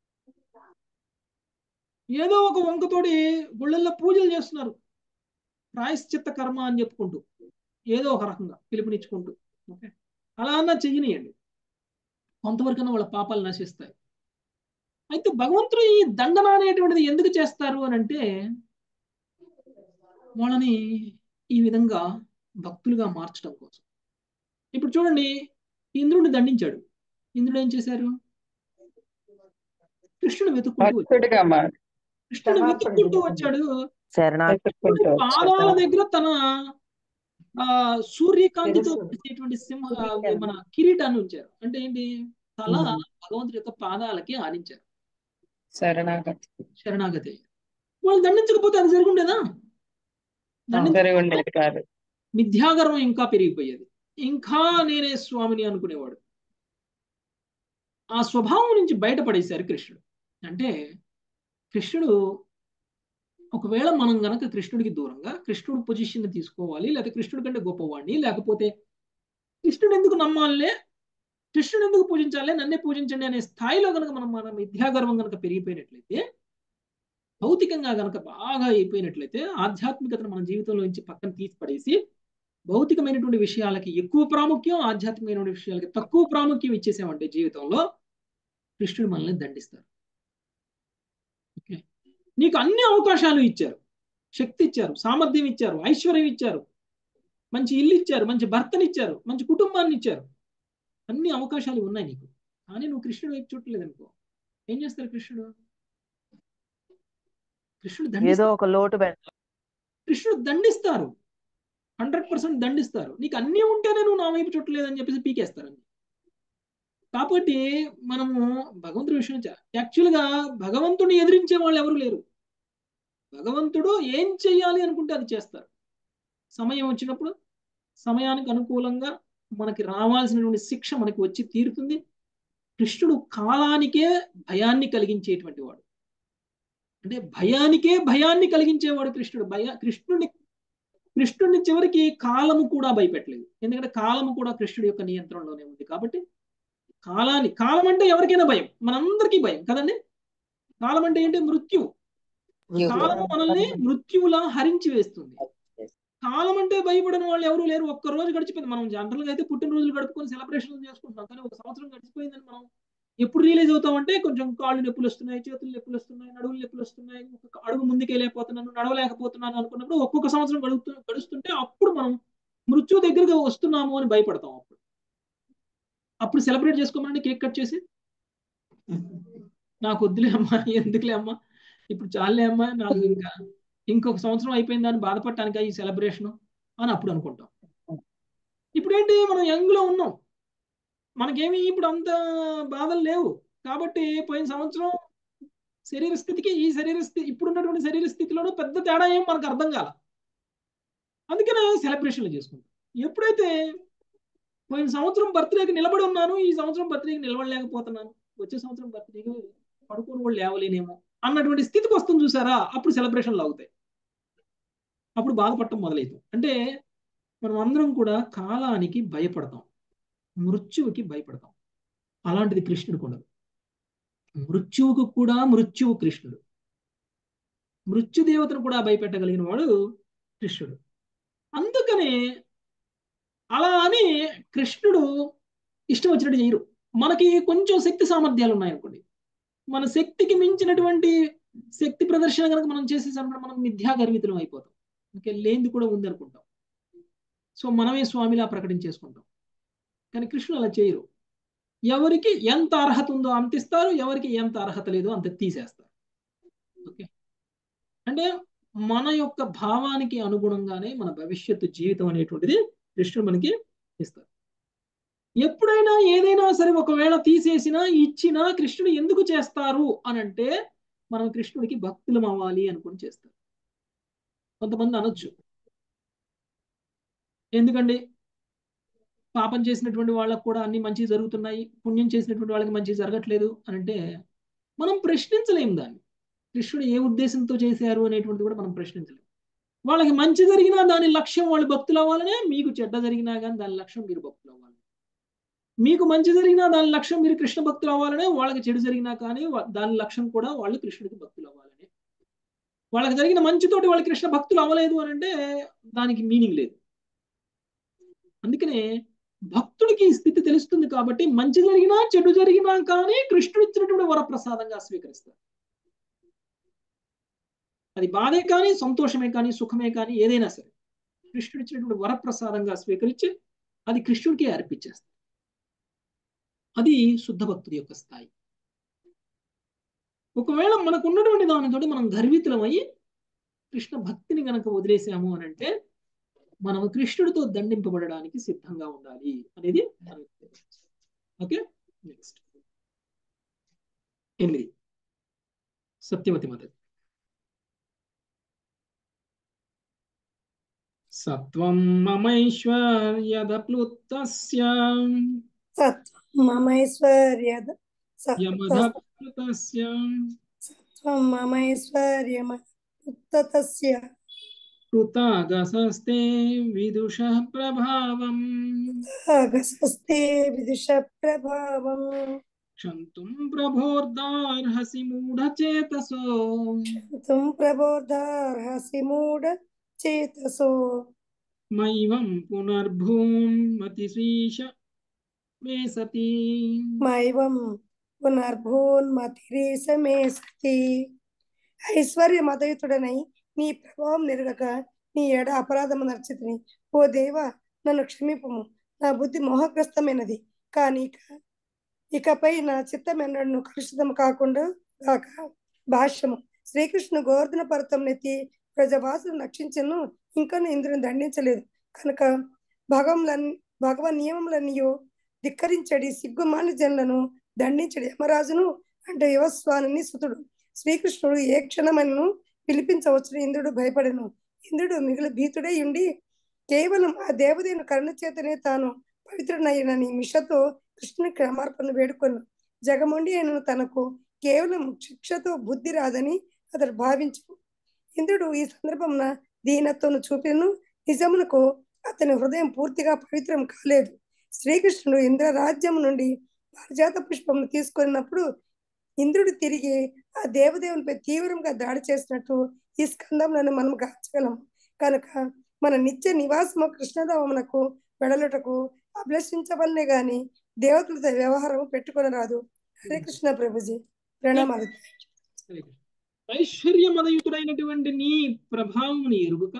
ఏదో ఒక వంకతోటి గుళ్ళల్లో పూజలు చేస్తున్నారు ప్రాయశ్చిత్త కర్మ అని చెప్పుకుంటూ ఏదో ఒక రకంగా పిలుపునిచ్చుకుంటూ ఓకే అలా అన్నా చెయ్యనియండి కొంతవరకన్నా వాళ్ళ పాపాలు నశిస్తాయి అయితే భగవంతుడు ఈ దండన అనేటువంటిది ఎందుకు చేస్తారు అని అంటే వాళ్ళని ఈ విధంగా భక్తులుగా మార్చడం కోసం ఇప్పుడు చూడండి ఇంద్రుడిని దండించాడు ఇంద్రుడు ఏం చేశారు కృష్ణుడు వెతుక్కుంటూ వచ్చాడు భక్తుడిగా మారు కృష్ణుడు వెతుక్కుంటూ వచ్చాడు శరణార్థి వెతుక్కుంటూ కృష్ణుడి పాదాల వచ్చాడు. దగ్గర తన ఆ సూర్యకాంతితో చేసేటువంటి సింహ మన కిరీటాన్ని ఉంచారు అంటే ఏంటి తల భగవంతుడి యొక్క పాదాలకి ఆనించారు శరణాగతి శరణాగతి వాళ్ళు దండించకపోతే అది జరుగుండేదా దండించ జరిగి ఉండేది కాదు మిథ్యాగర్వం ఇంకా పెరిగిపోయేది ఇంకా నేనే స్వామిని అనుకునేవాడు ఆ స్వభావం నుంచి బయటపడేశారు కృష్ణుడు అంటే కృష్ణుడు ఒకవేళ మనం గనక కృష్ణుడికి దూరంగా కృష్ణుడు పొజిషన్ తీసుకోవాలి లేకపోతే కృష్ణుడి కంటే గొప్పవాడిని లేకపోతే కృష్ణుడు ఎందుకు నమ్మాలే కృష్ణుడు ఎందుకు పూజించాలి నన్నే పూజించండి అనే స్థాయిలో గనక మనం మన మిథ్యాగర్వం గనక పెరిగిపోయినట్లయితే భౌతికంగా గనక బాగా అయిపోయినట్లయితే ఆధ్యాత్మికతను మన జీవితంలో నుంచి పక్కన తీసి పడేసి భౌతికమైనటువంటి విషయాలకి ఎక్కువ ప్రాముఖ్యం ఆధ్యాత్మికమైనటువంటి విషయాలకి తక్కువ ప్రాముఖ్యం ఇచ్చేసామంటే జీవితంలో కృష్ణుడు మనల్ని దండిస్తారు ఓకే నీకు అన్ని అవకాశాలు ఇచ్చారు శక్తి ఇచ్చారు సామర్థ్యం ఇచ్చారు ఐశ్వర్యం ఇచ్చారు మంచి ఇల్లు ఇచ్చారు మంచి భర్తని ఇచ్చారు మంచి కుటుంబాన్ని ఇచ్చారు అన్ని అవకాశాలు ఉన్నాయి నీకు కానీ నువ్వు కృష్ణుడు వైపు చూడలేదు అనుకో ఏం చేస్తారు కృష్ణుడు కృష్ణుడు ఏదో దండిస్తారు ఒక లోటు పెడతారు కృష్ణుడు దండిస్తారు హండ్రెడ్ పర్సెంట్ దండిస్తారు నీకు అన్నీ ఉంటేనే నువ్వు నా వైపు చుట్టలేదని చెప్పేసి పీకేస్తారు అన్ని కాబట్టి మనము భగవంతుడి విషయం యాక్చువల్గా భగవంతుడిని ఎదిరించే వాళ్ళు ఎవరు లేరు భగవంతుడు ఏం చెయ్యాలి అనుకుంటే అది చేస్తారు సమయం వచ్చినప్పుడు సమయానికి అనుకూలంగా మనకి రావాల్సినటువంటి శిక్ష మనకి వచ్చి తీరుతుంది కృష్ణుడు కాలానికే భయాన్ని కలిగించేటువంటి వాడు అంటే భయానికే భయాన్ని కలిగించేవాడు కృష్ణుడు భయ కృష్ణుడిని కృష్ణుడిని చివరికి కాలము కూడా భయపెట్టలేదు ఎందుకంటే కాలము కూడా కృష్ణుడి యొక్క నియంత్రణలోనే ఉంది కాబట్టి కాలాన్ని కాలం అంటే ఎవరికైనా భయం మనందరికీ భయం కదండి కాలం అంటే ఏంటి మృత్యు కాలము మనల్ని మృత్యువులా హరించి వేస్తుంది కాలం అంటే భయపడిన వాళ్ళు ఎవరు లేరు ఒక్క రోజు గడిచిపోయింది మనం జనరల్గా అయితే పుట్టినరోజులు గడుపుకొని సెలబ్రేషన్ చేసుకుంటున్నాం కానీ ఒక సంవత్సరం గడిచిపోయిందని మనం ఎప్పుడు రిలీజ్ అవుతామంటే కొంచెం కాళ్ళు నొప్పులు వస్తున్నాయి చేతులు నొప్పులు వస్తున్నాయి నడువులు నొప్పులు వస్తున్నాయి ఒక అడుగు ముందుకెళ్ళలేకపోతున్నాను నడవలేకపోతున్నాను అనుకున్నప్పుడు ఒక్కొక్క సంవత్సరం గడుపుతూ గడుస్తుంటే అప్పుడు మనం మృత్యు దగ్గరగా వస్తున్నాము అని భయపడతాం అప్పుడు అప్పుడు సెలబ్రేట్ చేసుకోమని కేక్ కట్ చేసి నాకు వద్దులే అమ్మా ఎందుకులే అమ్మా ఇప్పుడు చాలే అమ్మా నాకు ఇంకా ఇంకొక సంవత్సరం అయిపోయిందని బాధపడటానికి ఈ సెలబ్రేషన్ అని అప్పుడు అనుకుంటాం ఇప్పుడు ఏంటి మనం యంగ్ లో ఉన్నాం మనకేమి ఇప్పుడు అంత బాధలు లేవు కాబట్టి పోయిన సంవత్సరం శరీర స్థితికి ఈ శరీర స్థితి ఇప్పుడు ఉన్నటువంటి శరీర స్థితిలోనూ పెద్ద తేడా ఏం మనకు అర్థం కాల అందుకనే సెలబ్రేషన్లు చేసుకుంటాం ఎప్పుడైతే పోయిన సంవత్సరం బర్త్డేకి నిలబడి ఉన్నాను ఈ సంవత్సరం బర్త్డేకి నిలబడలేకపోతున్నాను వచ్చే సంవత్సరం బర్త్డేకి పడుకోని వాళ్ళు లేవలేనేమో అన్నటువంటి స్థితికి వస్తుంది చూసారా అప్పుడు సెలబ్రేషన్లు అవుతాయి అప్పుడు బాధపడటం మొదలవుతాం అంటే మనం అందరం కూడా కాలానికి భయపడతాం మృత్యువుకి భయపడతాం అలాంటిది కృష్ణుడికి ఉండదు మృత్యువుకు కూడా మృత్యువు కృష్ణుడు మృత్యుదేవతను కూడా భయపెట్టగలిగిన వాడు కృష్ణుడు అందుకనే అలా అని కృష్ణుడు ఇష్టం వచ్చినట్టు చేయరు మనకి కొంచెం శక్తి సామర్థ్యాలు ఉన్నాయనుకోండి మన శక్తికి మించినటువంటి శక్తి ప్రదర్శన కనుక మనం చేసేసరికి మనం మిథ్యా గర్వితులం అయిపోతాం ఇంకా లేనిది కూడా ఉంది అనుకుంటాం సో మనమే స్వామిలా ప్రకటించేసుకుంటాం కానీ కృష్ణుడు అలా చేయరు ఎవరికి ఎంత అర్హత ఉందో అంత ఇస్తారు ఎవరికి ఎంత అర్హత లేదో అంత తీసేస్తారు ఓకే అంటే మన యొక్క భావానికి అనుగుణంగానే మన భవిష్యత్తు జీవితం అనేటువంటిది కృష్ణుడు మనకి ఇస్తారు ఎప్పుడైనా ఏదైనా సరే ఒకవేళ తీసేసినా ఇచ్చినా కృష్ణుడు ఎందుకు చేస్తారు అని అంటే మనం కృష్ణుడికి భక్తులం అవ్వాలి అనుకుని చేస్తారు కొంతమంది అనొచ్చు ఎందుకండి పాపం చేసినటువంటి వాళ్ళకు కూడా అన్ని మంచి జరుగుతున్నాయి పుణ్యం చేసినటువంటి వాళ్ళకి మంచి జరగట్లేదు అని అంటే మనం ప్రశ్నించలేము దాన్ని కృష్ణుడు ఏ ఉద్దేశంతో చేశారు అనేటువంటిది కూడా మనం ప్రశ్నించలేము వాళ్ళకి మంచి జరిగినా దాని లక్ష్యం వాళ్ళు భక్తులు అవ్వాలనే మీకు చెడ్డ జరిగినా కానీ దాని లక్ష్యం మీరు భక్తులు అవ్వాలి మీకు మంచి జరిగినా దాని లక్ష్యం మీరు కృష్ణ భక్తులు అవ్వాలనే వాళ్ళకి చెడు జరిగినా కానీ దాని లక్ష్యం కూడా వాళ్ళు కృష్ణుడికి భక్తులు అవ్వాలని వాళ్ళకి జరిగిన మంచితోటి వాళ్ళు కృష్ణ భక్తులు అవ్వలేదు అని అంటే దానికి మీనింగ్ లేదు అందుకనే భక్తుడికి ఈ స్థితి తెలుస్తుంది కాబట్టి మంచి జరిగినా చెడు జరిగినా కానీ కృష్ణుడు ఇచ్చినటువంటి వరప్రసాదంగా స్వీకరిస్తారు అది బాధే కానీ సంతోషమే కానీ సుఖమే కానీ ఏదైనా సరే కృష్ణుడు ఇచ్చినటువంటి వరప్రసాదంగా స్వీకరించి అది కృష్ణుడికి అర్పించేస్తారు అది శుద్ధ భక్తుడి యొక్క స్థాయి ఒకవేళ మనకు ఉన్నటువంటి దానితోటి మనం గర్వితులమయ్యి కృష్ణ భక్తిని గనక వదిలేసాము అని అంటే మనం కృష్ణుడితో దండింపబడడానికి సిద్ధంగా ఉండాలి అనేది ఓకే నెక్స్ట్ ఎనిమిది సత్యవతి మత సత్వం మమైశ్వర్యదప్లుతస్య సత్వం మమైశ్వర్యద యమధప్లుతస్య సత్వం మమైశ్వర్యముత్తతస్య కృతాగసస్తే విదుష ప్రభావం అగసస్తే విదుష ప్రభావం క్షంతుం ప్రభోర్దార్హసి మూఢచేతసో తుం ప్రబోధార్హసి మూఢ చేతసో మైవం పునర్భూన్మతిశ్రీష మే సతీ మైవం పునర్భూన్మతిరేస మే సతి ఐశ్వర్య మదయుతుడనై నీ ప్రభావం నెరగక నీ ఎడ అపరాధము నర్చితిని ఓ దేవా నన్ను క్షమిపము నా బుద్ధి మోహగ్రస్తమైనది కానీ ఇక ఇకపై నా చిత్తమెన్నడను కలుషితం కాకుండా కాక భాష్యము శ్రీకృష్ణుడు గోవర్ధన పర్వతం నెత్తి ప్రజవాసులను రక్షించను ఇంకా ఇంద్రుని దండించలేదు కనుక భగవంలన్ భగవన్ నియమములన్నయో ధిక్కరించడి సిగ్గుమాని జనులను దండించడి యమరాజును అంటే యువస్వాని సుతుడు శ్రీకృష్ణుడు ఏ క్షణమైనను పిలిపించవచ్చును ఇంద్రుడు భయపడెను ఇంద్రుడు మిగిలి భీతుడై ఉండి కేవలం ఆ దేవదేవుని కరుణ చేతనే తాను పవిత్రుడనయ్యనని మిషతో కృష్ణుని క్షమార్పణ వేడుకొను జగముండి అయిన తనకు కేవలం శిక్షతో బుద్ధి రాదని అతడు భావించు ఇంద్రుడు ఈ సందర్భమున దీనత్వను చూపిను నిజమునకు అతని హృదయం పూర్తిగా పవిత్రం కాలేదు శ్రీకృష్ణుడు ఇంద్ర రాజ్యం నుండి పారిజాత పుష్పమును తీసుకున్నప్పుడు ఇంద్రుడు తిరిగి ఆ దేవదేవునిపై తీవ్రంగా దాడి చేసినట్టు ఈ స్కందంలోనే మనం గాచగలం కనుక మన నిత్య నివాసము కృష్ణధామమునకు వెడలుటకు అభిలషించవలనే గాని దేవతలతో వ్యవహారం పెట్టుకొని రాదు హరే కృష్ణ ప్రభుజీ ప్రణామాలు హరే కృష్ణ. ఐశ్వర్యమదయుతుడైనటువంటి నీ ప్రభావముని ఎరుగుక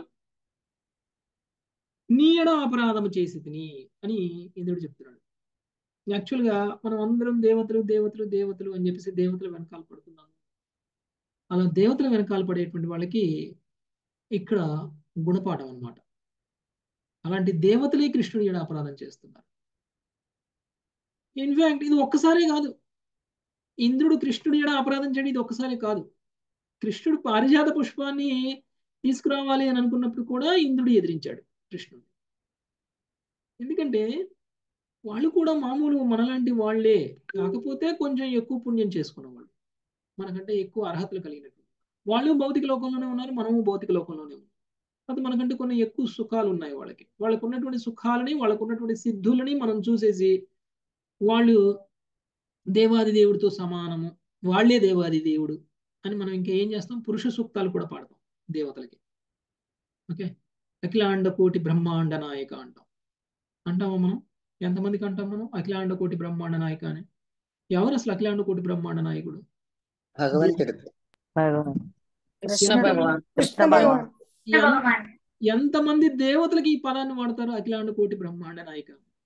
నీ ఎడ అపరాధము చేసి తిని అని ఇంద్రుడు చెప్తున్నాడు యాక్చువల్గా మనం అందరం దేవతలు దేవతలు దేవతలు అని చెప్పేసి దేవతలు వెనకాల పడుతున్నాము అలా దేవతల వెనకాల పడేటువంటి వాళ్ళకి ఇక్కడ గుణపాఠం అన్నమాట అలాంటి దేవతలే కృష్ణుడి ఎడ అపరాధం చేస్తున్నారు ఇన్ఫాక్ట్ ఇది ఒక్కసారే కాదు ఇంద్రుడు కృష్ణుడి ఎడ అపరాధం చేయడం ఇది ఒక్కసారి కాదు కృష్ణుడు పారిజాత పుష్పాన్ని తీసుకురావాలి అని అనుకున్నప్పుడు కూడా ఇంద్రుడు ఎదిరించాడు కృష్ణుడు ఎందుకంటే వాళ్ళు కూడా మామూలు మనలాంటి వాళ్ళే కాకపోతే కొంచెం ఎక్కువ పుణ్యం చేసుకున్న వాళ్ళు మనకంటే ఎక్కువ అర్హతలు కలిగినట్టు వాళ్ళు భౌతిక లోకంలోనే ఉన్నారు మనము భౌతిక లోకంలోనే ఉన్నాం అది మనకంటే కొన్ని ఎక్కువ సుఖాలు ఉన్నాయి వాళ్ళకి వాళ్ళకు ఉన్నటువంటి సుఖాలని వాళ్ళకు ఉన్నటువంటి సిద్ధులని మనం చూసేసి వాళ్ళు దేవాది దేవుడితో సమానము వాళ్ళే దేవాది దేవుడు అని మనం ఇంకా ఏం చేస్తాం పురుష సూక్తాలు కూడా పాడతాం దేవతలకి ఓకే అఖిలాండ కోటి బ్రహ్మాండ నాయక అంటాం అంటామా మనం ఎంతమందికి అంటాం మనం అఖిలాండ కోటి బ్రహ్మాండ నాయక అని ఎవరు అసలు అఖిలాండ కోటి బ్రహ్మాండ నాయకుడు భగవంతుడు భగవాన్ కృష్ణ ఎంత- భగవాన్ కృష్ణ భగవాన్ ఎన్- ఎంతమంది దేవతలకి ఈ పదాన్ని వాడతారు అఖిలాండ కోటి బ్రహ్మాండ నాయక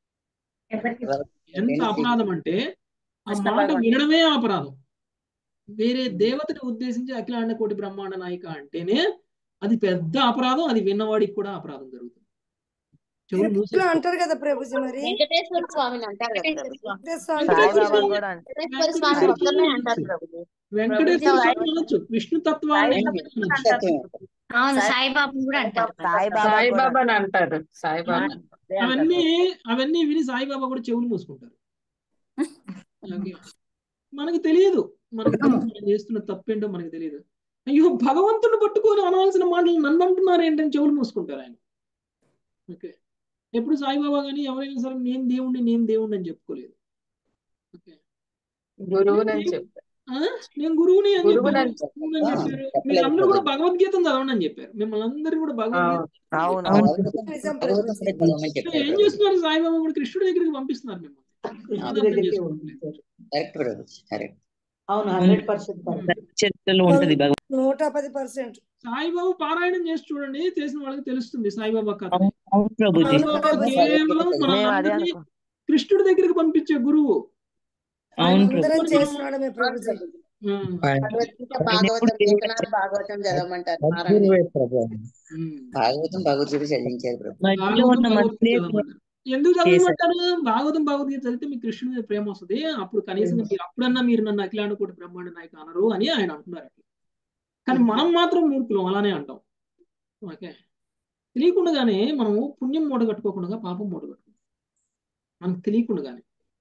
ఎంత అపరాధం అంటే ఆ కృష్ణ మాట భగవాన్. వినడమే అపరాధం వేరే దేవతని ఉద్దేశించి అఖిలాండ కోటి బ్రహ్మాండ నాయక అంటేనే అది పెద్ద అపరాధం అది విన్నవాడికి కూడా అపరాధం జరుగుతుంది చెవులు ఇట్లా మూసేసుకో అంటారు కదా ప్రభుజీ మరి వెంకటేశ్వర స్వామిని అంటారు కదా ప్రభుజీ. వెంకటేశ్వర స్వామి వెంకటేశ్వర సాయిబాబా స్వామి- కూడా అంటారు వెంకటేశ్వర స్వామి ఒక్కరినే అంటారు ప్రభుజీ వెంకటేశ్వర ప్రభుజీ, స్వామి అనొచ్చు విష్ణు తత్వాన్ని సాయిబాబా అనొచ్చు. సత్యం అవును సాయిబాబా కూడా అంటారు సాయిబాబా కూడా సాయిబాబా అని అంటారు సాయిబాబా అదే అవన్నీ అంటారు. అవన్నీ విని సాయిబాబా కూడా చెవులు మూసుకుంటారు ఓకే. మనకు తెలియదు మనకు తెలియదు మనం చేస్తున్న తప్పేంటో మనకు తెలియదు అయ్యో భగవంతుని పట్టుకొని అనవలసిన మాటలు నన్ను అంటున్నారు ఏంటని చెవులు మూసుకుంటారు ఆయన ఓకే ఎప్పుడు సాయిబాబా కానీ ఎవరైనా సరే నేను దేవుణ్ణి నేను దేవుణ్ణి అని చెప్పుకోలేదు ఓకే గురువునని చెప్పారు ఆ? నేను గురువుని అని గురువుని చెప్పారు అని చెప్పారు. గురువుని అని చెప్పారు చెప్పలేదు మీరందరూ కూడా ప్రభు. భగవద్గీతను చదవండి అని చెప్పారు మిమ్మల్ని అందరూ కూడా భగవద్గీత అవును అవును. అవును నిజం భగవంతుడు ప్రభుజీ చదవమని ఏం చెప్పారు ప్రభు. చేస్తున్నారు సాయిబాబా కూడా కృష్ణుడి దగ్గరికి పంపిస్తున్నారు మిమ్మల్ని కృష్ణుడి అర్థం దగ్గరికి చేసుకోవట్లేదు. పంపించారు కరెక్ట్ ప్రభు కరెక్ట్ అవును హండ్రెడ్ పర్సెంట్ చరిత్రలో ఉంటది భగవంతుడు నూట పది పర్సెంట్ సాయిబాబా పారాయణం చేసి చూడండి చేసిన వాళ్ళకి తెలుస్తుంది సాయిబాబా కథ అవును ప్రభుజీ అవును సాయిబాబా ప్రభుజీ. కేవలం మన మేము అదే అందరినీ అనుకో కృష్ణుడి దగ్గరికి పంపించే గురువు అవును అందరం ప్రభు చేస్తున్నాడమే ప్రభుజీ ఆ, భగవద్గీత భాగవతం లేఖనాలు భాగవతం చదవమంటారు నారాయణ సద్గురువే ప్రభు ఉమ్. భాగవతం భగవద్గీత చదివించారు ప్రభు మధ్యలో భాగవతం ఉన్న భగవద్గీత మంత్రే చదవమంటారు. ఎందుకు చదవమంటారు భాగవతం భగవద్గీత చదివితే మీకు కృష్ణుడి మీద ప్రేమ వస్తుంది అప్పుడు కనీసం మీరు అప్పుడన్నా మీరు నన్ను అఖిలాండ కోటి బ్రహ్మాండ నాయక అనరు అని ఆయన అంటున్నారు అట్లా కానీ మనం మాత్రం మూర్ఖులం అలానే అంటాం ఓకే తెలియకుండానే మనం పుణ్యం మూట కట్టుకోకుండా పాపం మూట కట్టుకుంటాం మనకు తెలియకుండానే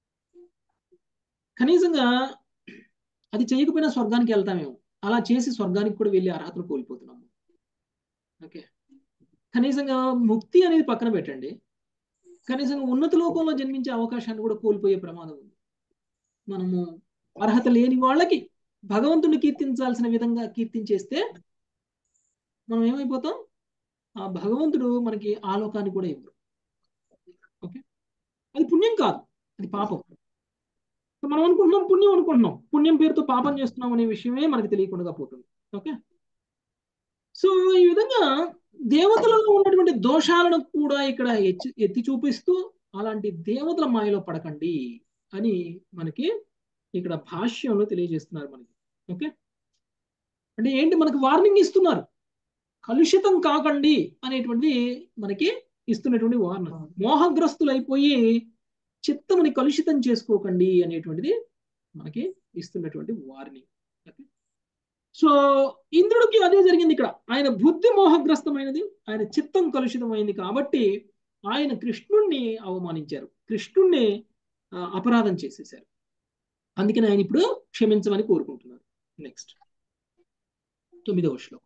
కనీసంగా అది చేయకపోయినా స్వర్గానికి వెళ్తామేమో అలా చేసి స్వర్గానికి కూడా వెళ్ళే అర్హతను కోల్పోతున్నాము ఓకే కనీసంగా ముక్తి అనేది పక్కన పెట్టండి కనీసంగా ఉన్నత లోకంలో జన్మించే అవకాశాన్ని కూడా కోల్పోయే ప్రమాదం ఉంది మనము అర్హత లేని వాళ్ళకి భగవంతుని కీర్తించాల్సిన విధంగా కీర్తించేస్తే మనం ఏమైపోతాం ఆ భగవంతుడు మనకి ఆ లోకాన్ని కూడా ఇవ్వరు ఓకే అది పుణ్యం కాదు అది పాపం సో మనం అనుకుంటున్నాం పుణ్యం అనుకుంటున్నాం పుణ్యం పేరుతో పాపం చేస్తున్నాం అనే విషయమే మనకి తెలియకుండా పోతుంది ఓకే సో ఈ విధంగా దేవతలలో ఉన్నటువంటి దోషాలను కూడా ఇక్కడ ఎత్తి ఎత్తి చూపిస్తూ అలాంటి దేవతల మాయలో పడకండి అని మనకి ఇక్కడ భాష్యంలో తెలియజేస్తున్నారు మనకి ఓకే అంటే ఏంటి మనకి వార్నింగ్ ఇస్తున్నారు కలుషితం కాకండి అనేటువంటిది మనకి ఇస్తున్నటువంటి వార్నింగ్ మోహగ్రస్తులైపోయి చిత్తముని కలుషితం చేసుకోకండి అనేటువంటిది మనకి ఇస్తున్నటువంటి వార్నింగ్ ఓకే సో ఇంద్రుడికి అదే జరిగింది ఇక్కడ ఆయన బుద్ధి మోహగ్రస్తమైనది ఆయన చిత్తం కలుషితమైంది కాబట్టి ఆయన కృష్ణుణ్ణి అవమానించారు కృష్ణుణ్ణి ఆ, అపరాధం చేసేశారు అందుకని ఆయన ఇప్పుడు క్షమించమని కోరుకుంటున్నారు నెక్స్ట్ తొమ్మిదవ శ్లోకం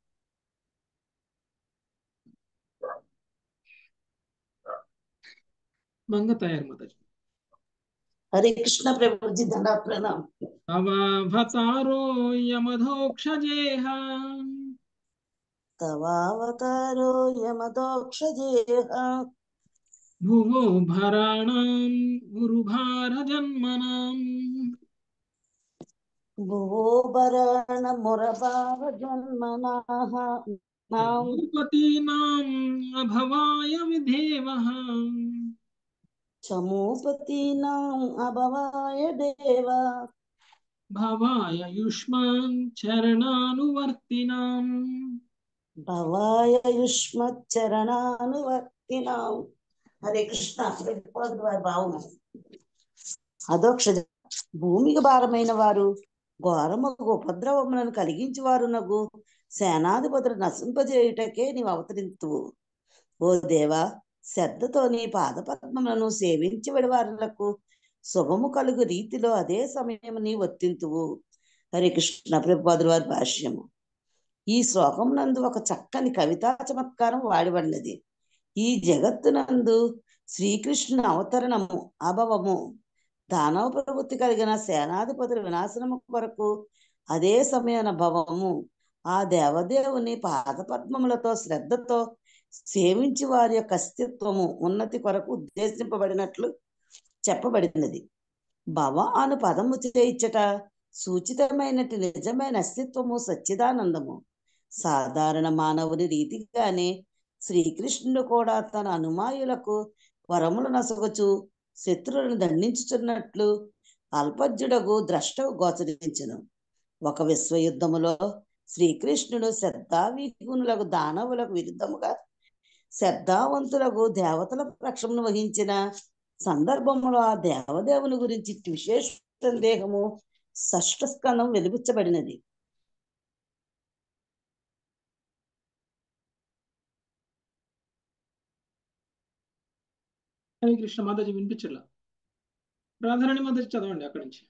మంగ తయారు మాతాజీ హరే కృష్ణ ప్రభుజీ దండ ప్రణామ్ అవావతారో యమధోక్షజేహ తవావతారో యమదోక్షజేహ భువో భరాణాం గురుభార జన్మనాం భువో భరణ మురభావ జన్మనాః నాం భూపతీనాం అభవాయ విధేవః చమూపతీనాం అభవాయ దేవ భవాయ యుష్మాన్ చరణానువర్తినాం భవాయ యుష్మచ్చరణానువర్తినాం హరే కృష్ణ ప్రభుపాదుల వారి భావన అదోక్ష భూమికి భారమైన వారు ఘోరమగు ఉపద్రవములను కలిగించి వారు నగు సేనాధిపతులు నశింపజేయుటకే నీవు అవతరింతువు ఓ దేవా శ్రద్ధతో నీ పాదపద్మములను సేవించబడి వారులకు శుభము కలుగు రీతిలో అదే సమయం నీ వర్తింతువు హరే కృష్ణ ప్రభుపాదుల వారి భాష్యము ఈ శ్లోకం నందు ఒక చక్కని కవితా చమత్కారం వాడిబడినది ఈ జగత్తునందు శ్రీకృష్ణ అవతరణము అభవము దానవ ప్రవృత్తి కలిగిన సేనాధిపతుల వినాశనము కొరకు అదే సమయాన భవము ఆ దేవదేవుని పాదపద్మములతో శ్రద్ధతో సేవించి వారి యొక్క అస్తిత్వము ఉన్నతి కొరకు ఉద్దేశింపబడినట్లు చెప్పబడినది భవ అను పదము చేయించట సూచితమైనటి నిజమైన అస్తిత్వము సచ్చిదానందము సాధారణ మానవుని రీతిగానే శ్రీకృష్ణుడు కూడా తన అనుమాయులకు వరములు నసగొచ్చు శత్రువులను దండించుచున్నట్లు అల్పజ్ఞుడగు ద్రష్టవు గోచరించును ఒక విశ్వయుద్ధములో శ్రీకృష్ణుడు శ్రద్ధావిగుణులకు దానవులకు విరుద్ధముగా శ్రద్ధావంతులకు దేవతల పక్షమును వహించిన సందర్భంలో ఆ దేవదేవుని గురించి ఇట్టి విశేష సందేహము షష్ఠ స్కందం వెలిపించబడినది హరే కృష్ణ మాతాజీ వినిపించట్లా రాధారాణి మాతాజీ చదవండి అక్కడి నుంచి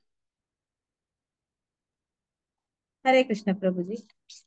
హరే కృష్ణ ప్రభుజీ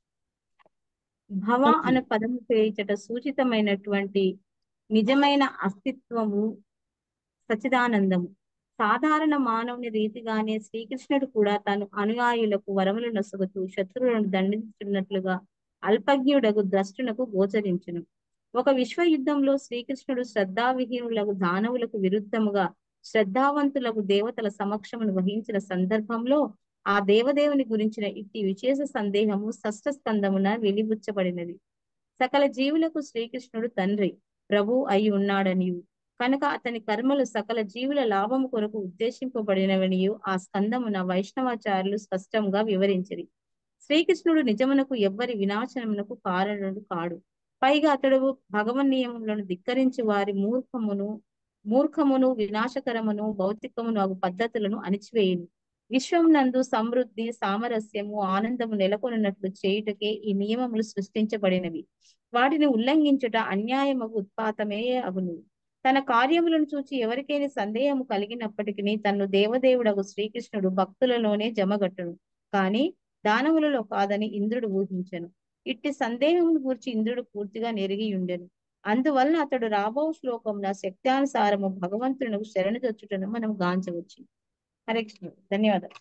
భవ అనే పదము చేయించట సూచితమైనటువంటి నిజమైన అస్తిత్వము సచిదానందము సాధారణ మానవుని రీతిగానే శ్రీకృష్ణుడు కూడా తను అనుయాయులకు వరములు నొసగుతూ శత్రువులను దండించున్నట్లుగా అల్పజ్ఞుడగు ద్రష్టునకు గోచరించును ఒక విశ్వ యుద్ధంలో శ్రీకృష్ణుడు శ్రద్ధావిహీనులకు దానవులకు విరుద్ధముగా శ్రద్ధావంతులకు దేవతల సమక్షమును వహించిన సందర్భంలో ఆ దేవదేవుని గురించిన ఇట్టి విశేష సందేహము షష్ఠ స్కందమున వెలిబుచ్చబడినది సకల జీవులకు శ్రీకృష్ణుడు తండ్రి ప్రభు అయి ఉన్నాడనియు కనుక అతని కర్మలు సకల జీవుల లాభము కొరకు ఉద్దేశింపబడినవనియు ఆ స్కందమున వైష్ణవాచార్యులు స్పష్టంగా వివరించిరి శ్రీకృష్ణుడు నిజమునకు ఎవ్వరి వినాశనమునకు కారణుడు కాడు పైగా అతడు భగవన్ నియమములను ధిక్కరించి వారి మూర్ఖమును మూర్ఖమును వినాశకరమును భౌతికమును అగు పద్ధతులను అణిచివేయును విశ్వం నందు సమృద్ధి సామరస్యము ఆనందము నెలకొనున్నట్లు చేయుటకే ఈ నియమములు సృష్టించబడినవి వాటిని ఉల్లంఘించుట అన్యాయమగు ఉత్పాతమే అగును తన కార్యములను చూచి ఎవరికైనా సందేహము కలిగినప్పటికీ తన్ను దేవదేవుడగు శ్రీకృష్ణుడు భక్తులలోనే జమగట్టును కాని దానవులలో కాదని ఇంద్రుడు ఊహించను ఇట్టి సందేహమును గూర్చి ఇంద్రుడు పూర్తిగా నెరిగి ఉండెను అందువల్ల అతడు రాబో శ్లోకంన శక్త్యానుసారము భగవంతునకు శరణుదొచ్చుటను మనం గాంచవచ్చు హరే కృష్ణ ధన్యవాదాలు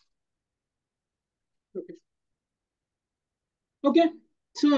ఓకే సో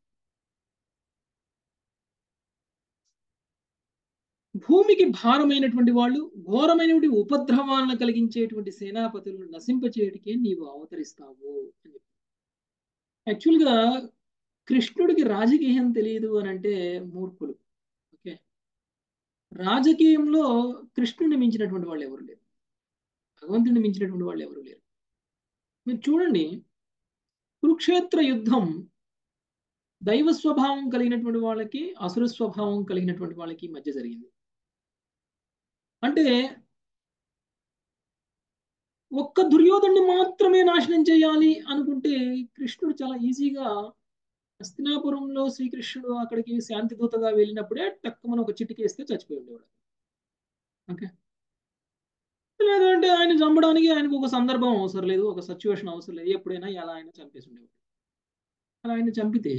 భూమికి భారమైనటువంటి వాళ్ళు ఘోరమైనటువంటి ఉపద్రవాలను కలిగించేటువంటి సేనాపతులను నశింపచేయటికే నీవు అవతరిస్తావు అని యాక్చువల్గా కృష్ణుడికి రాజకీయం తెలియదు అని అంటే మూర్ఖులు ఓకే రాజకీయంలో కృష్ణుడిని మించినటువంటి వాళ్ళు ఎవరు లేరు భగవంతుడిని మించినటువంటి వాళ్ళు ఎవరు లేరు మీరు చూడండి కురుక్షేత్ర యుద్ధం దైవ స్వభావం కలిగినటువంటి వాళ్ళకి అసుర స్వభావం కలిగినటువంటి వాళ్ళకి మధ్య జరిగింది అంటే ఒక్క దుర్యోధన్ని మాత్రమే నాశనం చేయాలి అనుకుంటే కృష్ణుడు చాలా ఈజీగా హస్తినాపురంలో శ్రీకృష్ణుడు అక్కడికి శాంతి దూతగా వెళ్ళినప్పుడే టక్కుమని ఒక చిటికేస్తే చచ్చిపోయి ఉండేవాడు ఓకే లేదంటే ఆయన చంపడానికి ఆయనకు ఒక సందర్భం అవసరం లేదు ఒక సిచ్యువేషన్ అవసరం లేదు ఎప్పుడైనా ఎలా ఆయన చంపేసి ఉండేవాడు అలా ఆయన చంపితే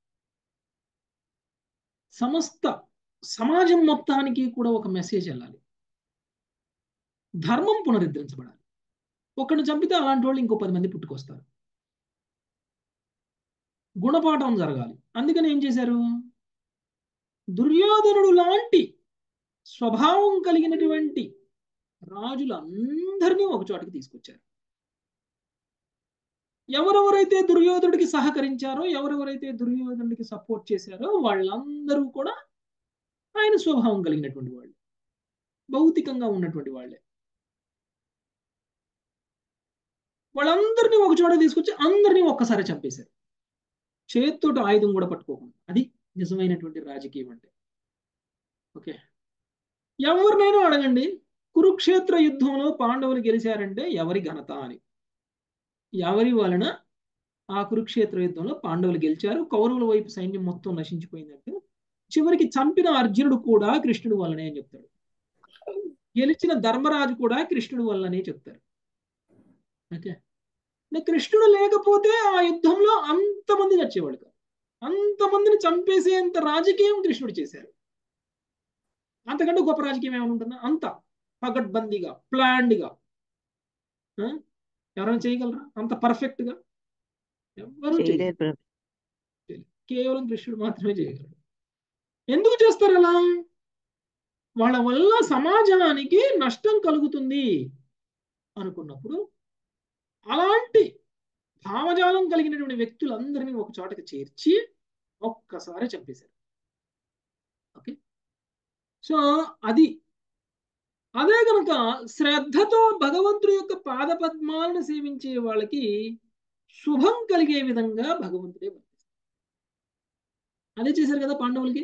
సమస్త సమాజం మొత్తానికి కూడా ఒక మెసేజ్ వెళ్ళాలి ధర్మం పునరుద్ధరించబడాలి ఒకరిని చంపితే అలాంటి వాళ్ళు ఇంకో పది మంది పుట్టుకొస్తారు గుణపాఠం జరగాలి అందుకని ఏం చేశారు దుర్యోధనుడు లాంటి స్వభావం కలిగినటువంటి రాజులందరినీ ఒక చోటకి తీసుకొచ్చారు ఎవరెవరైతే దుర్యోధనుడికి సహకరించారో ఎవరెవరైతే దుర్యోధనుడికి సపోర్ట్ చేశారో వాళ్ళందరూ కూడా ఆయన స్వభావం కలిగినటువంటి వాళ్ళు భౌతికంగా ఉన్నటువంటి వాళ్ళే వాళ్ళందరినీ ఒక చోట తీసుకొచ్చి అందరినీ ఒక్కసారి చంపేశారు చేత్తోటి ఆయుధం కూడా పట్టుకోకుండా అది నిజమైనటువంటి రాజకీయం అంటే ఓకే ఎవరినైనా అడగండి కురుక్షేత్ర యుద్ధంలో పాండవులు గెలిచారంటే ఎవరి ఘనత అని ఎవరి వలన ఆ కురుక్షేత్ర యుద్ధంలో పాండవులు గెలిచారు కౌరవుల వైపు సైన్యం మొత్తం నశించిపోయిందంటే చివరికి చంపిన అర్జునుడు కూడా కృష్ణుడు వల్లనే అని చెప్తాడు గెలిచిన ధర్మరాజు కూడా కృష్ణుడు వల్లనే చెప్తారు ఓకే కృష్ణుడు లేకపోతే ఆ యుద్ధంలో అంతమంది చచ్చేవాడు కాదు అంతమందిని చంపేసేంత రాజకీయం కృష్ణుడు చేశారు అంతకంటే గొప్ప రాజకీయం ఏమైనా ఉంటుందా అంత పగడ్బందీగా ప్లాన్డ్గా ఎవరైనా చేయగలరా అంత పర్ఫెక్ట్ గా ఎవరు కేవలం కృష్ణుడు మాత్రమే చేయగలరు ఎందుకు చేస్తారు అలా వాళ్ళ వల్ల సమాజానికి నష్టం కలుగుతుంది అనుకున్నప్పుడు అలాంటి భావజాలం కలిగినటువంటి వ్యక్తులందరినీ ఒక చోటకి చేర్చి ఒక్కసారి చంపేశారు ఓకే సో అది అదే కనుక శ్రద్ధతో భగవంతుడి యొక్క పాదపద్మాలను సేవించే వాళ్ళకి శుభం కలిగే విధంగా భగవంతుడే వర్తిస్తారు అదే చేశారు కదా పాండవులకి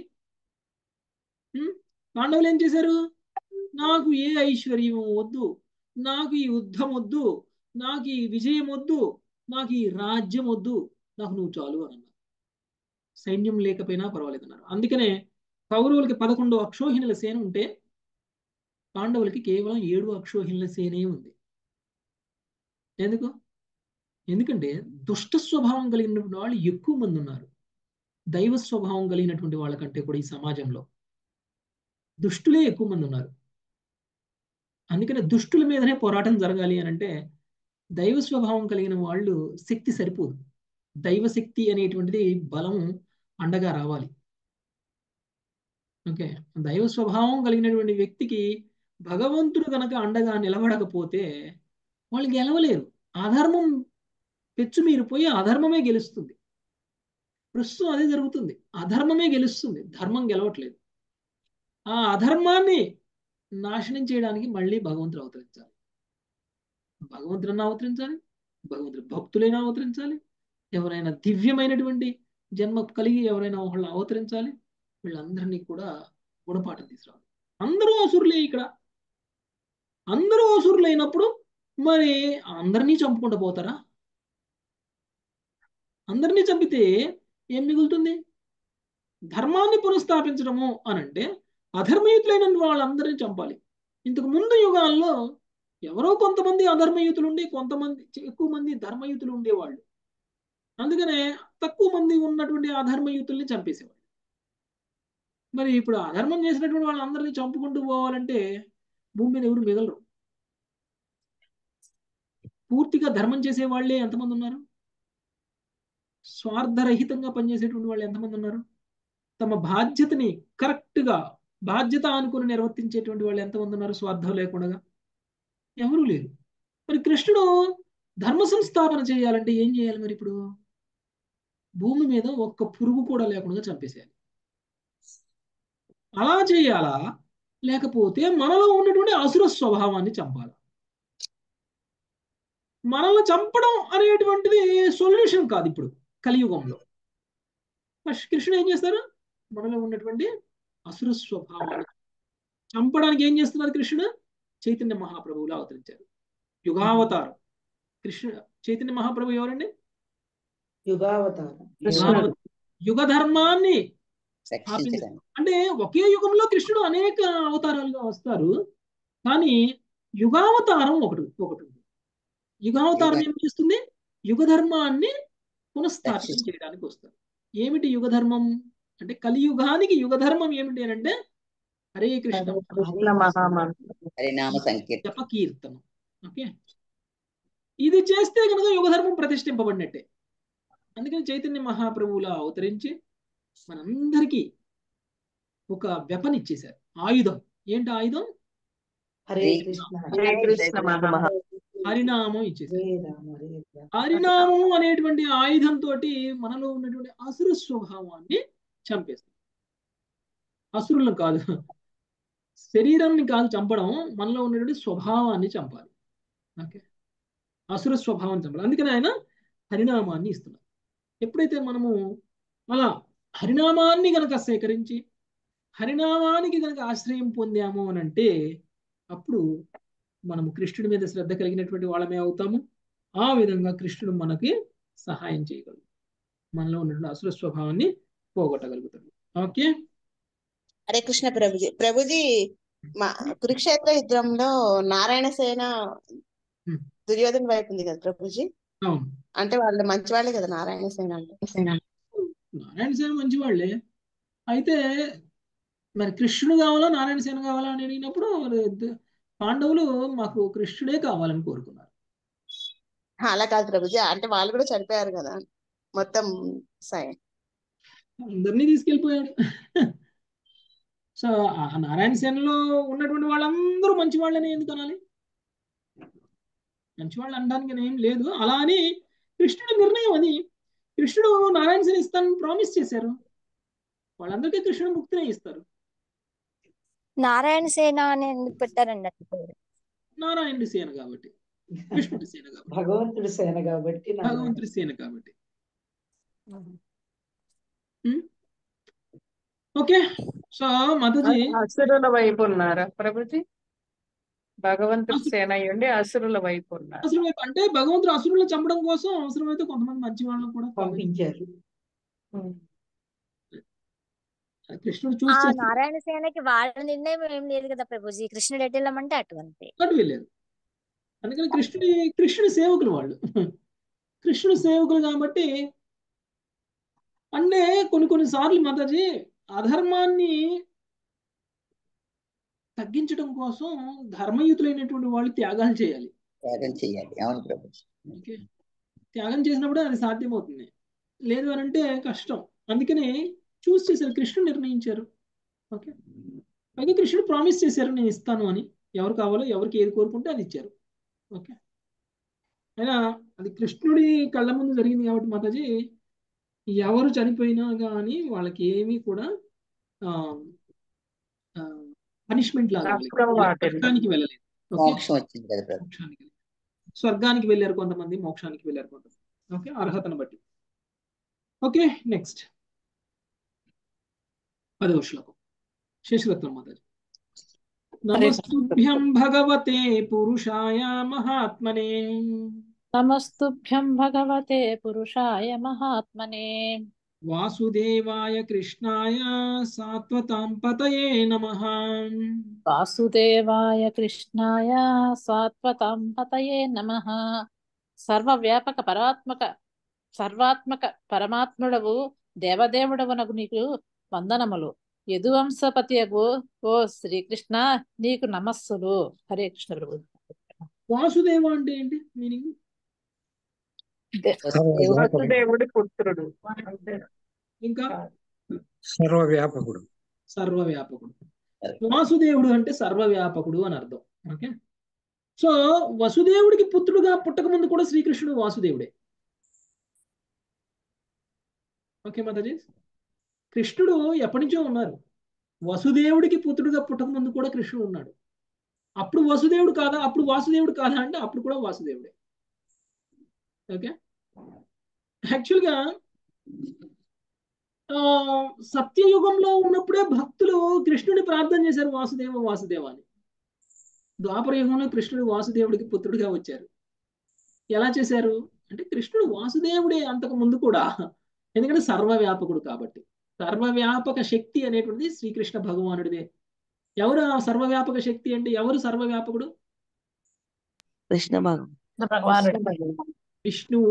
పాండవులు ఏం చేశారు నాకు ఏ ఐశ్వర్యం వద్దు నాకు ఈ యుద్ధం వద్దు నాకు ఈ విజయం వద్దు నాకు ఈ రాజ్యం వద్దు నాకు నువ్వు చాలు అని అన్నారు సైన్యం లేకపోయినా పర్వాలేదు అన్నారు అందుకనే కౌరవులకి పదకొండు అక్షోహిణుల సేన ఉంటే పాండవులకి కేవలం ఏడు అక్షోహిణుల సేనే ఉంది ఎందుకు ఎందుకంటే దుష్ట స్వభావం కలిగినటువంటి వాళ్ళు ఎక్కువ మంది ఉన్నారు దైవ స్వభావం కలిగినటువంటి వాళ్ళకంటే కూడా ఈ సమాజంలో దుష్టులే ఎక్కువ మంది ఉన్నారు అందుకనే దుష్టుల మీదనే పోరాటం జరగాలి అని అంటే దైవ స్వభావం కలిగిన వాళ్ళు శక్తి సరిపోదు దైవ శక్తి అనేటువంటిది బలం అండగా రావాలి ఓకే దైవ స్వభావం కలిగినటువంటి వ్యక్తికి భగవంతుడు కనుక అండగా నిలబడకపోతే వాళ్ళు గెలవలేరు అధర్మం పెచ్చు మీరిపోయి అధర్మమే గెలుస్తుంది ప్రస్తుతం అదే జరుగుతుంది అధర్మమే గెలుస్తుంది ధర్మం గెలవట్లేదు ఆ అధర్మాన్ని నాశనం చేయడానికి మళ్ళీ భగవంతుడు అవతరించాలి భగవంతుడన్నా అవతరించాలి భగవంతుడు భక్తులైనా అవతరించాలి ఎవరైనా దివ్యమైనటువంటి జన్మ కలిగి ఎవరైనా ఒకళ్ళు అవతరించాలి వీళ్ళందరినీ కూడా గుణపాఠం తీసుకురావాలి అందరూ అసురులే ఇక్కడ అందరూ అసురులు అయినప్పుడు మరి అందరినీ చంపుకుంటూ పోతారా అందరినీ చంపితే ఏం మిగులుతుంది ధర్మాన్ని పునఃస్థాపించడము అని అంటే అధర్మయుతులైన వాళ్ళందరినీ చంపాలి ఇంతకు ముందు యుగాల్లో ఎవరో కొంతమంది అధర్మయుతులు ఉండి కొంతమంది ఎక్కువ మంది ధర్మయుతులు ఉండేవాళ్ళు అందుకనే తక్కువ మంది ఉన్నటువంటి అధర్మయుతుల్ని చంపేసేవాళ్ళు మరి ఇప్పుడు అధర్మం చేసినటువంటి వాళ్ళందరినీ చంపుకుంటూ పోవాలంటే భూమి మీద ఎవరు మిగలరు పూర్తిగా ధర్మం చేసే వాళ్ళే ఎంతమంది ఉన్నారు స్వార్థరహితంగా పనిచేసేటువంటి వాళ్ళు ఎంతమంది ఉన్నారు తమ బాధ్యతని కరెక్ట్గా బాధ్యత అనుకుని నిర్వర్తించేటువంటి వాళ్ళు ఎంతమంది ఉన్నారు స్వార్థం లేకుండా ఎవరూ లేరు మరి కృష్ణుడు ధర్మ సంస్థాపన చేయాలంటే ఏం చేయాలి మరి ఇప్పుడు భూమి మీద ఒక్క పురుగు కూడా లేకుండా చంపేసేయాలి అలా చేయాలా లేకపోతే మనలో ఉన్నటువంటి అసుర స్వభావాన్ని చంపాలా మనల్ని చంపడం అనేటువంటిది సొల్యూషన్ కాదు ఇప్పుడు కలియుగంలో కృష్ణుడు ఏం చేస్తారు మనలో ఉన్నటువంటి అసుర స్వభావాన్ని చంపడానికి ఏం చేస్తున్నారు కృష్ణుడు చైతన్య మహాప్రభువులు అవతరించారు యుగావతారం కృష్ణ చైతన్య మహాప్రభు ఎవరండి యుగావతారం కృష్ణుడు యుగ ధర్మాన్ని రక్షించడానికి అంటే ఒకే యుగంలో కృష్ణుడు అనేక అవతారాలుగా వస్తారు కానీ యుగావతారం ఒకటి ఒకటి ఉంది యుగావతారం ఏం చేస్తుంది యుగ ధర్మాన్ని పునఃస్థాపన రక్షిస్తుంది. చేయడానికి వస్తారు ఏమిటి యుగ ధర్మం అంటే కలియుగానికి యుగ ధర్మం ఏమిటి అని అంటే హరే కృష్ణ కృష్ణ మహామంత్రం హరినామ సంకీర్తన జప కీర్తనం ఓకే ఇది చేస్తే కనుక యుగ ధర్మం ప్రతిష్ఠింపబడినట్టే అందుకని చైతన్య మహాప్రభువులా అవతరించి మనందరికీ ఒక వెపన్ ఇచ్చేశారు ఆయుధం ఏంటి ఆయుధం హరే కృష్ణ హరే కృష్ణ మహా హరినామం ఇచ్చేశారు హరే రామ హరే రామ హరినామం అనేటువంటి ఆయుధంతో మనలో ఉన్నటువంటి అసురు స్వభావాన్ని చంపేస్తాం అసురులను కాదు శరీరాన్ని కాదు చంపడం మనలో ఉన్నటువంటి స్వభావాన్ని చంపాలి ఓకే అసుర స్వభావాన్ని చంపాలి అందుకని ఆయన హరినామాన్ని ఇస్తున్నారు ఎప్పుడైతే మనము అలా హరినామాన్ని గనక సేకరించి హరినామానికి గనక ఆశ్రయం పొందాము అని అంటే అప్పుడు మనము కృష్ణుడి మీద శ్రద్ధ కలిగినటువంటి వాళ్ళమే అవుతాము ఆ విధంగా కృష్ణుడు మనకి సహాయం చేయగలడు మనలో ఉన్నటువంటి అసుర స్వభావాన్ని పోగొట్టగలుగుతాడు ఓకే హరే కృష్ణ ప్రభుజీ ప్రభుజీ మా కురుక్షేత్ర యుద్ధంలో నారాయణ సేన Hmm. దుర్యోధన వైపు ఉంది కదా ప్రభుజీ అవును అంటే వాళ్ళు మంచి వాళ్ళే కదా నారాయణ సేన అంటే నారాయణ సేన మంచి వాళ్ళే అయితే మరి కృష్ణుడు కావాలా నారాయణ సేన కావాలా అని అడిగినప్పుడు మరి ద- పాండవులు మాకు కృష్ణుడే కావాలని కోరుకున్నారు హా, అలా కాదు ప్రభుజీ అంటే వాళ్ళు కూడా చనిపోయారు కదా మొత్తం సై అందరినీ తీసుకెళ్ళిపోయాడు సో ఆ నారాయణ సేనలో ఉన్నటువంటి వాళ్ళందరూ మంచి వాళ్ళని ఎందుకు అనాలి మంచి వాళ్ళు అనడానికి ఏం లేదు అలా అని కృష్ణుడి నిర్ణయం అది కృష్ణుడు నారాయణ సేన ఇస్తానని ప్రామిస్ చేశారు వాళ్ళందరికీ కృష్ణుడు ముక్తినే ఇస్తారు నారాయణ సేన అని ఎందుకు పెట్టారండి అట్ల పేరు నారాయణుడి సేన కాబట్టి కృష్ణుడి సేన కాబట్టి భగవంతుడి సేన కాబట్టి నారాయణ. భగవంతుడి సేన కాబట్టి ఉం? ఓకే సో మధుజీ అసురుల వైపు ఉన్నారా ప్రభుజీ భగవంతుడి సేన అయ్యుండి అసురుల వైపు ఉన్నారు అసలు వైపు అంటే భగవంతుడు అసురులను చంపడం కోసం అవసరమైతే కొంతమంది మంచి వాళ్ళని కూడా పంపించారు కృష్ణుడు ఆ చూసి చేస్తే నారాయణ సేనకి వాళ్ళ నిర్ణయం ఏం లేదు కదా ప్రభుజీ కృష్ణుడు ఎటు వెళ్ళమంటే అటువంటి అటు వెళ్ళారు అందుకని కృష్ణుడి కృష్ణుడి సేవకులు వాళ్ళు కృష్ణుడి సేవకులు కాబట్టి అంటే కొన్ని కొన్ని సార్లు మాతాజీ అధర్మాన్ని తగ్గించడం కోసం ధర్మయుతులైనటువంటి వాళ్ళు త్యాగాలు చేయాలి త్యాగం చేయాలి అవును ప్రభు ఓకే త్యాగం చేసినప్పుడు అది సాధ్యమవుతుంది లేదు అని అంటే కష్టం అందుకనే చూస్ చేశారు కృష్ణుడు నిర్ణయించారు ఓకే అయితే కృష్ణుడు ప్రామిస్ చేశారు నేను ఇస్తాను అని ఎవరు కావాలో ఎవరికి ఏది కోరుకుంటే అది ఇచ్చారు ఓకే అయినా అది కృష్ణుడి కళ్ళ ముందు జరిగింది కాబట్టి మాతాజీ ఎవరు చనిపోయినా కానీ వాళ్ళకి ఏమీ కూడా పనిష్మెంట్ లాగా నష్టం వాటిల్లేదు. నరకానికి వెళ్ళలేదు ఓకే మోక్షం వచ్చింది కదా ప్రభు మోక్షానికి స్వర్గానికి వెళ్ళారు కొంతమంది మోక్షానికి వెళ్ళారు కొంతమంది ఓకే అర్హతను బట్టి ఓకే నెక్స్ట్ పదవ శ్లోకం శేషరత్నం మాతాజీ నమస్తుభ్యం భగవతే పురుషాయ మహాత్మనే నమస్తుభ్యం భగవతే పురుషాయ మహాత్మనే వాసుదేవాయ కృష్ణాయ సాత్వతాం పతయే నమః వాసుదేవాయ కృష్ణాయ సాత్వతాం పతయే నమః సర్వవ్యాపక పరాత్మక సర్వాత్మక పరమాత్ముడవు దేవదేవుడవనకు నీకు వందనములు యదువంశపతియగు ఓ శ్రీకృష్ణ నీకు నమస్సులు హరే కృష్ణ ప్రభు వాసుదేవ అంటే ఏంటి మీనింగ్ వసుదేవుడి పుత్రుడు ఇంకా సర్వవ్యాపకుడు సర్వవ్యాపకుడు వాసుదేవుడు అంటే సర్వవ్యాపకుడు అని అర్థం ఓకే సో వసుదేవుడికి పుత్రుడుగా పుట్టక ముందు కూడా శ్రీకృష్ణుడు వాసుదేవుడే ఓకే మాతాజీ కృష్ణుడు ఎప్పటి నుంచో ఉన్నారు వసుదేవుడికి పుత్రుడుగా పుట్టక ముందు కూడా కృష్ణుడు ఉన్నాడు అప్పుడు వసుదేవుడు కాదా అప్పుడు వాసుదేవుడు కాదా అంటే అప్పుడు కూడా వాసుదేవుడే ఓకే యాక్చువల్గా ఆ, సత్యయుగంలో ఉన్నప్పుడే భక్తులు కృష్ణుని ప్రార్థన చేశారు వాసుదేవ వాసుదేవ అని ద్వాపర యుగంలో కృష్ణుడు వాసుదేవుడికి పుత్రుడిగా వచ్చారు ఎలా చేశారు అంటే కృష్ణుడు వాసుదేవుడే అంతకు ముందు కూడా ఎందుకంటే సర్వవ్యాపకుడు కాబట్టి సర్వవ్యాపక శక్తి అనేటువంటిది శ్రీకృష్ణ భగవానుడిదే ఎవరు ఆ సర్వవ్యాపక శక్తి అంటే ఎవరు సర్వవ్యాపకుడు కృష్ణ భాగం విష్ణువు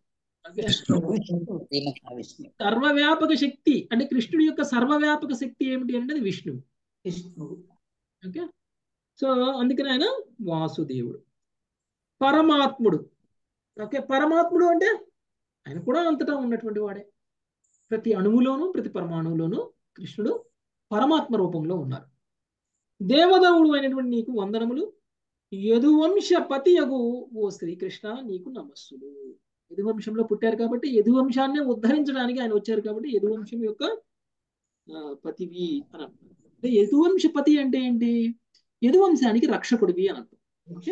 శ్రీ మహావిష్ణువు సర్వవ్యాపక శక్తి అంటే కృష్ణుడి యొక్క సర్వవ్యాపక శక్తి ఏమిటి అంటే అది విష్ణువు విష్ణువు ఓకే సో అందుకని ఆయన వాసుదేవుడు పరమాత్ముడు ఓకే పరమాత్ముడు అంటే ఆయన కూడా అంతటా ఉన్నటువంటి వాడే ప్రతి అణువులోనూ ప్రతి పరమాణువులోనూ కృష్ణుడు పరమాత్మ రూపంలో ఉన్నారు దేవదేవుడు అయినటువంటి నీకు వందనములు యదువంశ పతియగు ఓ శ్రీకృష్ణ నీకు నమస్సులు యదువంశంలో పుట్టారు కాబట్టి యదువంశాన్ని ఉద్ధరించడానికి ఆయన వచ్చారు కాబట్టి యదువంశం యొక్క ఆ, పతివి అని అంటారు అంటే యదువంశ పతి అంటే ఏంటి యదువంశానికి రక్షకుడివి అని అర్థం ఓకే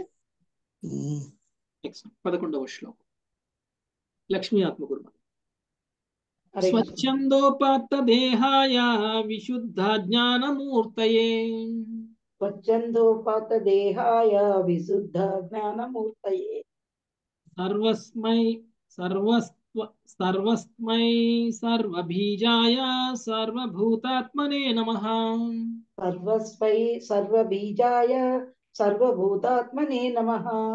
నెక్స్ట్ పదకొండవ శ్లోకం లక్ష్మీ ఆత్మగురు హరే కృష్ణ. స్వచ్ఛందోపాత్త దేహాయ విశుద్ధ జ్ఞానమూర్తయే స్వచ్ఛందోపాత దేహాయ విశుద్ధ జ్ఞానమూర్తయే సర్వస్మై సర్వస్వ సర్వస్మై సర్వబీజాయ సర్వభూతాత్మనే నమః సర్వస్వై సర్వబీజాయ సర్వభూతాత్మనే నమ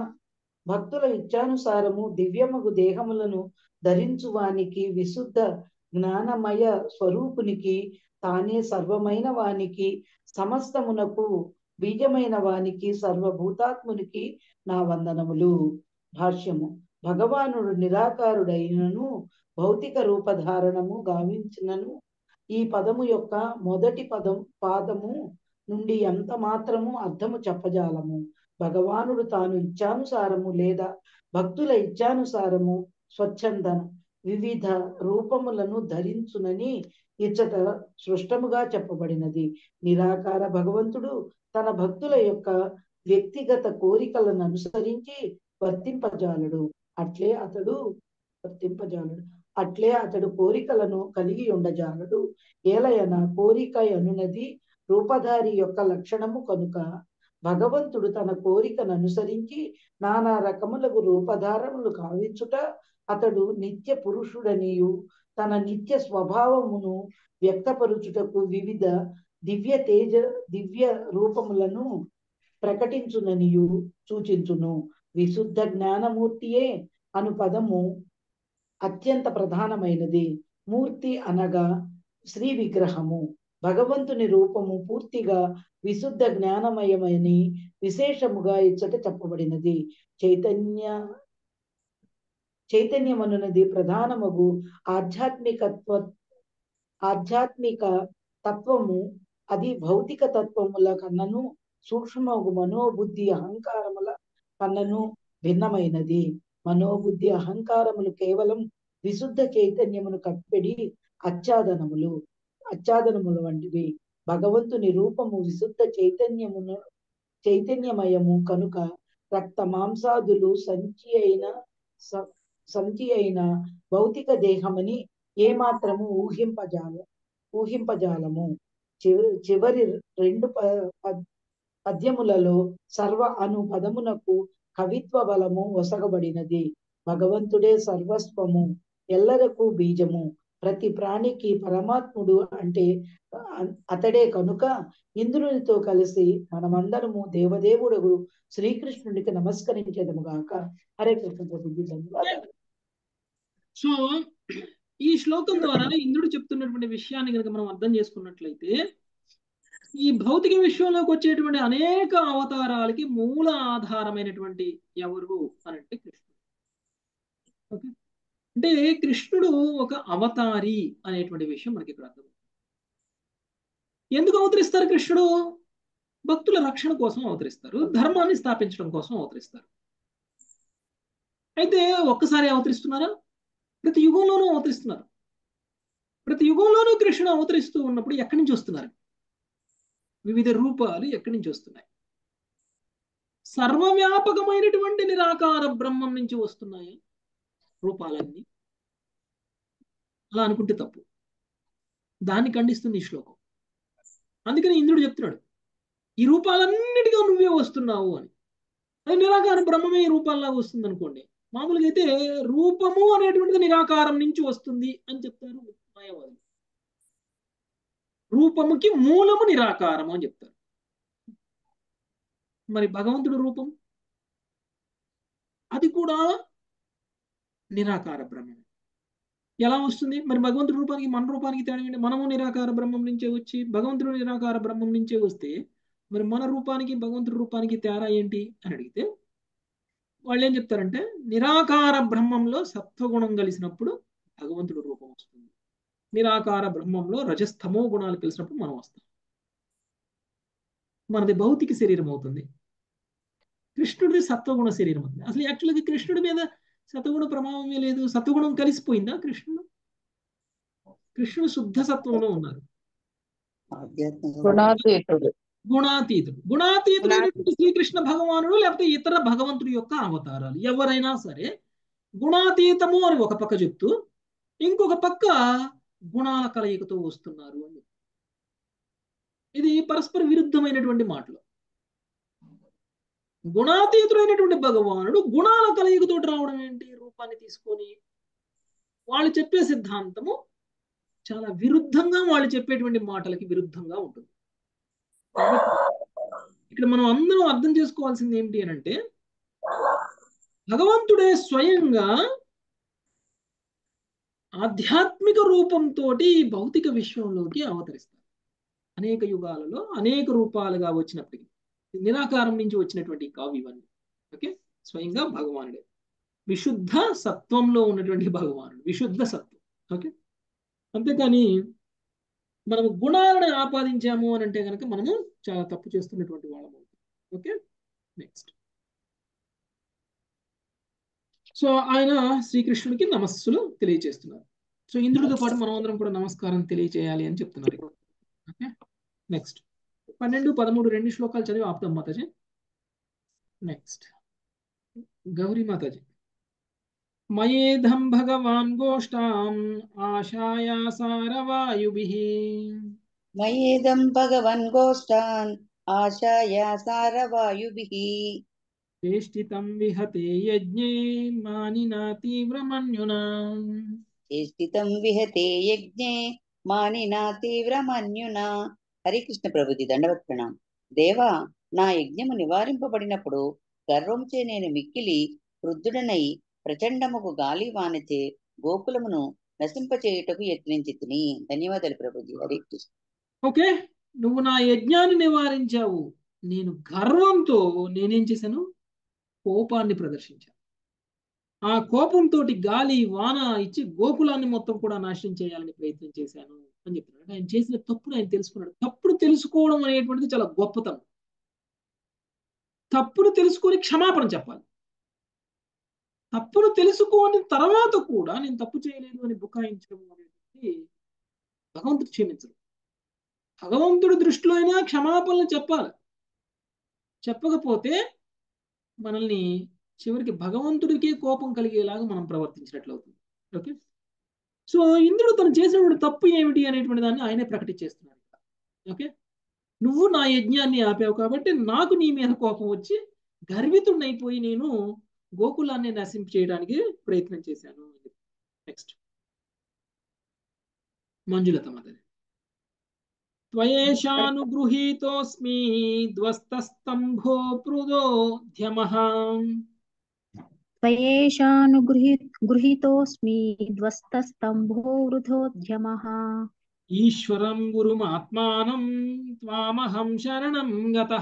భక్తుల ఇచ్చానుసారము దివ్యమగు దేహములను ధరించువానికి విశుద్ధ జ్ఞానమయ స్వరూపునికి తానే సర్వమైన వానికి సమస్తమునకు బీజమైన వానికి సర్వభూతాత్మునికి నా వందనములు భాష్యము భగవానుడు నిరాకారుడైనను భౌతిక రూపధారణము గావించినను ఈ పదము యొక్క మొదటి పదం పాదము నుండి ఎంత మాత్రము అర్థము చెప్పజాలము భగవానుడు తాను ఇచ్చానుసారము లేదా భక్తుల ఇచ్చానుసారము స్వచ్ఛందన వివిధ రూపములను ధరించునని ఇచ్చట సృష్టముగా చెప్పబడినది నిరాకార భగవంతుడు తన భక్తుల యొక్క వ్యక్తిగత కోరికలను అనుసరించి వర్తింపజాలడు అట్లే అతడు వర్తింపజాలడు అట్లే అతడు కోరికలను కలిగి ఉండజాలడు ఏలయన కోరిక అనునది రూపధారి యొక్క లక్షణము కనుక భగవంతుడు తన కోరికను అనుసరించి నానా రకములకు రూపధారములు కావించుట అతడు నిత్య పురుషుడనియు తన నిత్య స్వభావమును వ్యక్తపరుచుటకు వివిధ దివ్య తేజ దివ్య రూపములను ప్రకటించుననియు సూచించును విశుద్ధ జ్ఞానమూర్తియే అను పదము అత్యంత ప్రధానమైనది మూర్తి అనగా శ్రీ విగ్రహము భగవంతుని రూపము పూర్తిగా విశుద్ధ జ్ఞానమయమని విశేషముగా ఇచ్చట చెప్పబడినది చైతన్య చైతన్యమనున్నది ప్రధానమగు ఆధ్యాత్మికత్వ ఆధ్యాత్మిక తత్వము అది భౌతిక తత్వముల కన్నను సూక్ష్మగు మనోబుద్ధి అహంకారముల కన్నను భిన్నమైనది మనోబుద్ధి అహంకారములు కేవలం విశుద్ధ చైతన్యమును కప్పెడి అచ్చాదనములు అచ్చాదనములు వంటివి భగవంతుని రూపము విశుద్ధ చైతన్యమును చైతన్యమయము కనుక రక్త మాంసాదులు సంచి అయిన స- సంచి అయిన భౌతిక దేహమని ఏమాత్రము ఊహింపజాల ఊహింపజాలము చివరి చివరి రెండు ప- పద్- పద్యములలో సర్వ అను పదమునకు కవిత్వ బలము ఒసగబడినది భగవంతుడే సర్వస్వము ఎల్లరకు బీజము ప్రతి ప్రాణికి పరమాత్ముడు అంటే అ- అతడే కనుక ఇంద్రునితో కలిసి మనమందరము దేవదేవుడు శ్రీకృష్ణునికి నమస్కరించేదము గాక హరే కృష్ణ ప్రభుజీ ధన్యవాదాలు సో ఈ శ్లోకం ద్వారా ఇంద్రుడు చెప్తున్నటువంటి విషయాన్ని కనుక మనం అర్థం చేసుకున్నట్లయితే ఈ భౌతిక విశ్వంలోకి వచ్చేటువంటి అనేక అవతారాలకి మూల ఆధారమైనటువంటి ఎవరు అని అంటే కృష్ణుడు ఓకే అంటే కృష్ణుడు ఒక అవతారి అనేటువంటి విషయం మనకి ఇక్కడ అర్థం ఎందుకు అవతరిస్తారు కృష్ణుడు భక్తుల రక్షణ కోసం అవతరిస్తారు ధర్మాన్ని స్థాపించడం కోసం అవతరిస్తారు అయితే ఒక్కసారి అవతరిస్తున్నారా ప్రతి యుగంలోనూ అవతరిస్తున్నారు ప్రతి యుగంలోనూ కృష్ణుడు అవతరిస్తూ ఉన్నప్పుడు ఎక్కడి నుంచి వస్తున్నారు వివిధ రూపాలు ఎక్కడి నుంచి వస్తున్నాయి సర్వవ్యాపకమైనటువంటి నిరాకార బ్రహ్మం నుంచి వస్తున్నాయి రూపాలన్నీ అలా అనుకుంటే తప్పు దాన్ని ఖండిస్తుంది ఈ శ్లోకం అందుకని ఇంద్రుడు చెప్తున్నాడు ఈ రూపాలన్నిటిగా నువ్వే వస్తున్నావు అని అది నిరాకార బ్రహ్మమే ఈ రూపాల్లా వస్తుంది అనుకోండి మామూలుగా అయితే రూపము అనేటువంటిది నిరాకారం నుంచి వస్తుంది అని చెప్తారు మాయావాదులు రూపముకి మూలము నిరాకారము అని చెప్తారు మరి భగవంతుడు రూపం అది కూడా నిరాకార బ్రహ్మమే ఎలా వస్తుంది మరి భగవంతుడి రూపానికి మన రూపానికి తేడా ఏంటి మనము నిరాకార బ్రహ్మం నుంచే వచ్చి భగవంతుడు నిరాకార బ్రహ్మం నుంచే వస్తే మరి మన రూపానికి భగవంతుడి రూపానికి తేడా ఏంటి అని అడిగితే వాళ్ళు ఏం చెప్తారంటే నిరాకార బ్రహ్మంలో సత్వగుణం కలిసినప్పుడు భగవంతుడు రూపం వస్తుంది నిరాకార బ్రహ్మంలో రజస్తమో గుణాలు కలిసినప్పుడు మనం వస్తాం మనది భౌతిక శరీరం అవుతుంది కృష్ణుడిది సత్వగుణ శరీరం అవుతుంది అసలు యాక్చువల్గా కృష్ణుడి మీద సత్వగుణ ప్రభావమే లేదు సత్వగుణం కలిసిపోయిందా కృష్ణుడు కృష్ణుడు శుద్ధ సత్వంలో ఉన్నారు గుణాతీతుడు గుణాతీతుడు గుణాతీతుడైనటువంటి శ్రీకృష్ణ భగవానుడు లేకపోతే ఇతర భగవంతుడి యొక్క అవతారాలు ఎవరైనా సరే గుణాతీతము అని ఒక పక్క చెప్తూ ఇంకొక పక్క గుణాల కలయికతో వస్తున్నారు అని ఇది పరస్పర విరుద్ధమైనటువంటి మాటలు గుణాతీతుడైనటువంటి భగవానుడు గుణాల కలయికతో రావడం ఏంటి రూపాన్ని తీసుకొని వాళ్ళు చెప్పే సిద్ధాంతము చాలా విరుద్ధంగా వాళ్ళు చెప్పేటువంటి మాటలకి విరుద్ధంగా ఉంటుంది ఇక్కడ మనం అందరం అర్థం చేసుకోవాల్సింది ఏమిటి అని అంటే భగవంతుడే స్వయంగా ఆధ్యాత్మిక రూపంతో భౌతిక విశ్వంలోకి అవతరిస్తారు అనేక యుగాలలో అనేక రూపాలుగా వచ్చినప్పటికీ నిరాకారం నుంచి వచ్చినటువంటి కావు ఇవన్నీ ఓకే స్వయంగా భగవానుడే విశుద్ధ సత్వంలో ఉన్నటువంటి భగవానుడు విశుద్ధ సత్వం ఓకే అంతేకాని మనం గుణాలను ఆపాదించాము అని అంటే కనుక మనము చాలా తప్పు చేస్తున్నటువంటి వాళ్ళము ఓకే నెక్స్ట్ సో ఆయన శ్రీకృష్ణుడికి నమస్సులు తెలియజేస్తున్నారు సో ఇంద్రుడితో పాటు మనం అందరం కూడా నమస్కారం తెలియజేయాలి అని చెప్తున్నారు ఓకే నెక్స్ట్ పన్నెండు పదమూడు రెండు శ్లోకాలు చదివి ఆపుతాం మాతాజీ నెక్స్ట్ గౌరీ మాతాజీ మయేధం భగవాన్ గోష్టాం ఆశాయాసారవాయుభిః మయేదం భగవన్ గోష్టాన్ ఆశాయా సారవాయుభిః చేష్టితం విహతే యజ్ఞే మానినా తీవ్రమన్యునా చేష్టితం విహతే యజ్ఞే మానినా తీవ్రమన్యునా హరికృష్ణ ప్రభుజీ దండవత్ ప్రణాం దేవా నా యజ్ఞము నివారింపబడినప్పుడు గర్వంచే నేను మిక్కిలి వృద్ధుడనై ప్రచండముకు గాలి వానచే గోకులమును నశింపచేయుటకు యత్నించి తిని ధన్యవాదాలు ప్రభుజీ హరి కృష్ణ ఓకే నువ్వు నా యజ్ఞాన్ని నివారించావు నేను గర్వంతో నేనేం చేశాను కోపాన్ని ప్రదర్శించాను ఆ కోపంతో గాలి వాన ఇచ్చి గోకులాన్ని మొత్తం కూడా నాశనం చేయాలని ప్రయత్నం చేశాను అని చెప్తున్నాడు ఆయన చేసిన తప్పును ఆయన తెలుసుకున్నాడు తప్పుడు తెలుసుకోవడం అనేటువంటిది చాలా గొప్పతనం తప్పును తెలుసుకొని క్షమాపణ చెప్పాలి తప్పును తెలుసుకోని తర్వాత కూడా నేను తప్పు చేయలేదు అని బుకాయించడం అనేది భగవంతుడు క్షమించడు భగవంతుడి దృష్టిలో అయినా క్షమాపణలు చెప్పాలి చెప్పకపోతే మనల్ని చివరికి భగవంతుడికే కోపం కలిగేలాగా మనం ప్రవర్తించినట్లు అవుతుంది ఓకే సో ఇంద్రుడు తను చేసినటువంటి తప్పు ఏమిటి అనేటువంటి దాన్ని ఆయనే ప్రకటించేస్తున్నాడు ఓకే నువ్వు నా యజ్ఞాన్ని ఆపావు కాబట్టి నాకు నీ మీద కోపం వచ్చి గర్వితుడినైపోయి నేను గోకులాన్ని నశింప చేయడానికి ప్రయత్నం చేశాను నెక్స్ట్ మంజులత మాతది త్వయేషానుగృహీతోస్మి ధ్వస్తస్తంభో పృదోద్యమః त्वयेषानुगृही गृहीतोऽस्मि ध्वस्तस्तम्भो वृथोद्यमः ఈశ్వరం గురుమాత్మానం త్వామహం శరణం గతః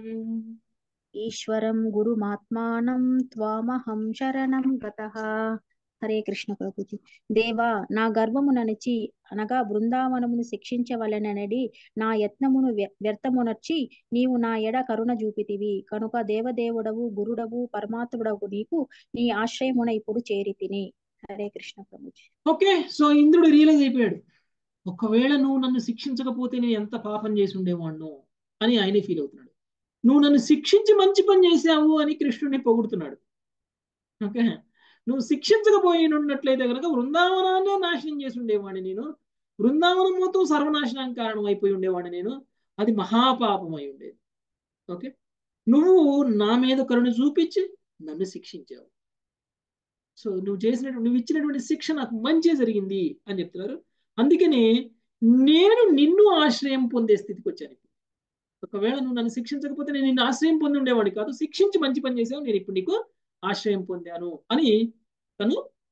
ఈశ్వరం గురుమాత్మానం త్వామహం శరణం గతః హరే కృష్ణ ప్రభుజీ దేవా నా గర్వము ననిచి అనగా బృందావనమును శిక్షించవలననడి నా యత్నమును వ్య- వ్యర్థమునర్చి నీవు నా ఎడ కరుణ చూపితివి కనుక దేవదేవుడవు గురుడవు పరమాత్ముడవు నీకు నీ ఆశ్రయమున ఇప్పుడు చేరితిని హరే కృష్ణ ప్రభుజీ ఓకే సో ఇంద్రుడు రియలైజ్ అయిపోయాడు ఒకవేళ నువ్వు నన్ను శిక్షించకపోతే నేను ఎంత పాపం చేసి ఉండేవాడిను అని ఆయనే ఫీల్ అవుతున్నాడు నువ్వు నన్ను శిక్షించి మంచి పని చేశావు అని కృష్ణుడిని పొగుడుతున్నాడు ఓకే నువ్వు శిక్షించకపోయి ఉన్నట్లయితే కనుక బృందావనాన్నే నాశనం చేసి ఉండేవాడిని నేను బృందావనం మొత్తం సర్వనాశనానికి కారణం అయిపోయి ఉండేవాడిని నేను అది మహాపాపం అయి ఉండేది ఓకే నువ్వు నా మీద కరుణ చూపించి నన్ను శిక్షించావు సో నువ్వు చేసినటువంటి నువ్వు ఇచ్చినటువంటి శిక్ష నాకు మంచి జరిగింది అని చెప్తున్నారు అందుకనే నేను నిన్ను ఆశ్రయం పొందే స్థితికి వచ్చాను ఇప్పుడు ఒకవేళ నువ్వు నన్ను శిక్షించకపోతే నేను నిన్ను ఆశ్రయం పొంది ఉండేవాడిని కాదు శిక్షించి మంచి పని చేసావు నేను ఇప్పుడు నీకు ఆశ్రయం పొందాను అని తను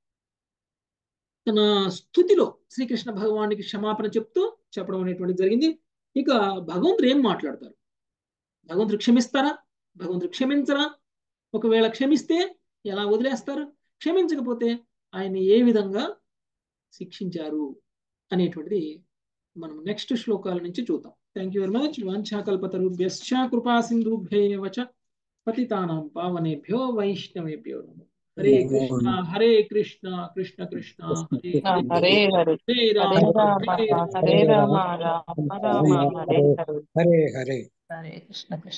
తన స్థుతిలో శ్రీకృష్ణ భగవానికి క్షమాపణ చెప్తూ చెప్పడం అనేటువంటిది జరిగింది ఇక భగవంతుడు ఏం మాట్లాడతారు భగవంతుడు క్షమిస్తారా భగవంతుడు క్షమించరా ఒకవేళ క్షమిస్తే ఎలా వదిలేస్తారు క్షమించకపోతే ఆయన ఏ విధంగా శిక్షించారు అనేటువంటిది మనం నెక్స్ట్ శ్లోకాల నుంచి చూద్దాం థ్యాంక్ యూ వెరీ మచ్ వాంఛాకల్పతరుభ్యశ్చ కృపా సింధుభ్యేవ చ పతితానాం పావనేభ్యో వైష్ణవేభ్యో నమో హరే కృష్ణ హరే కృష్ణ కృష్ణ కృష్ణ హరే హరే హరే హరే హరే రామ రామ హరే హరే రామ రామ రామ హరే హరే హరే హరే హరే కృష్ణ కృష్ణ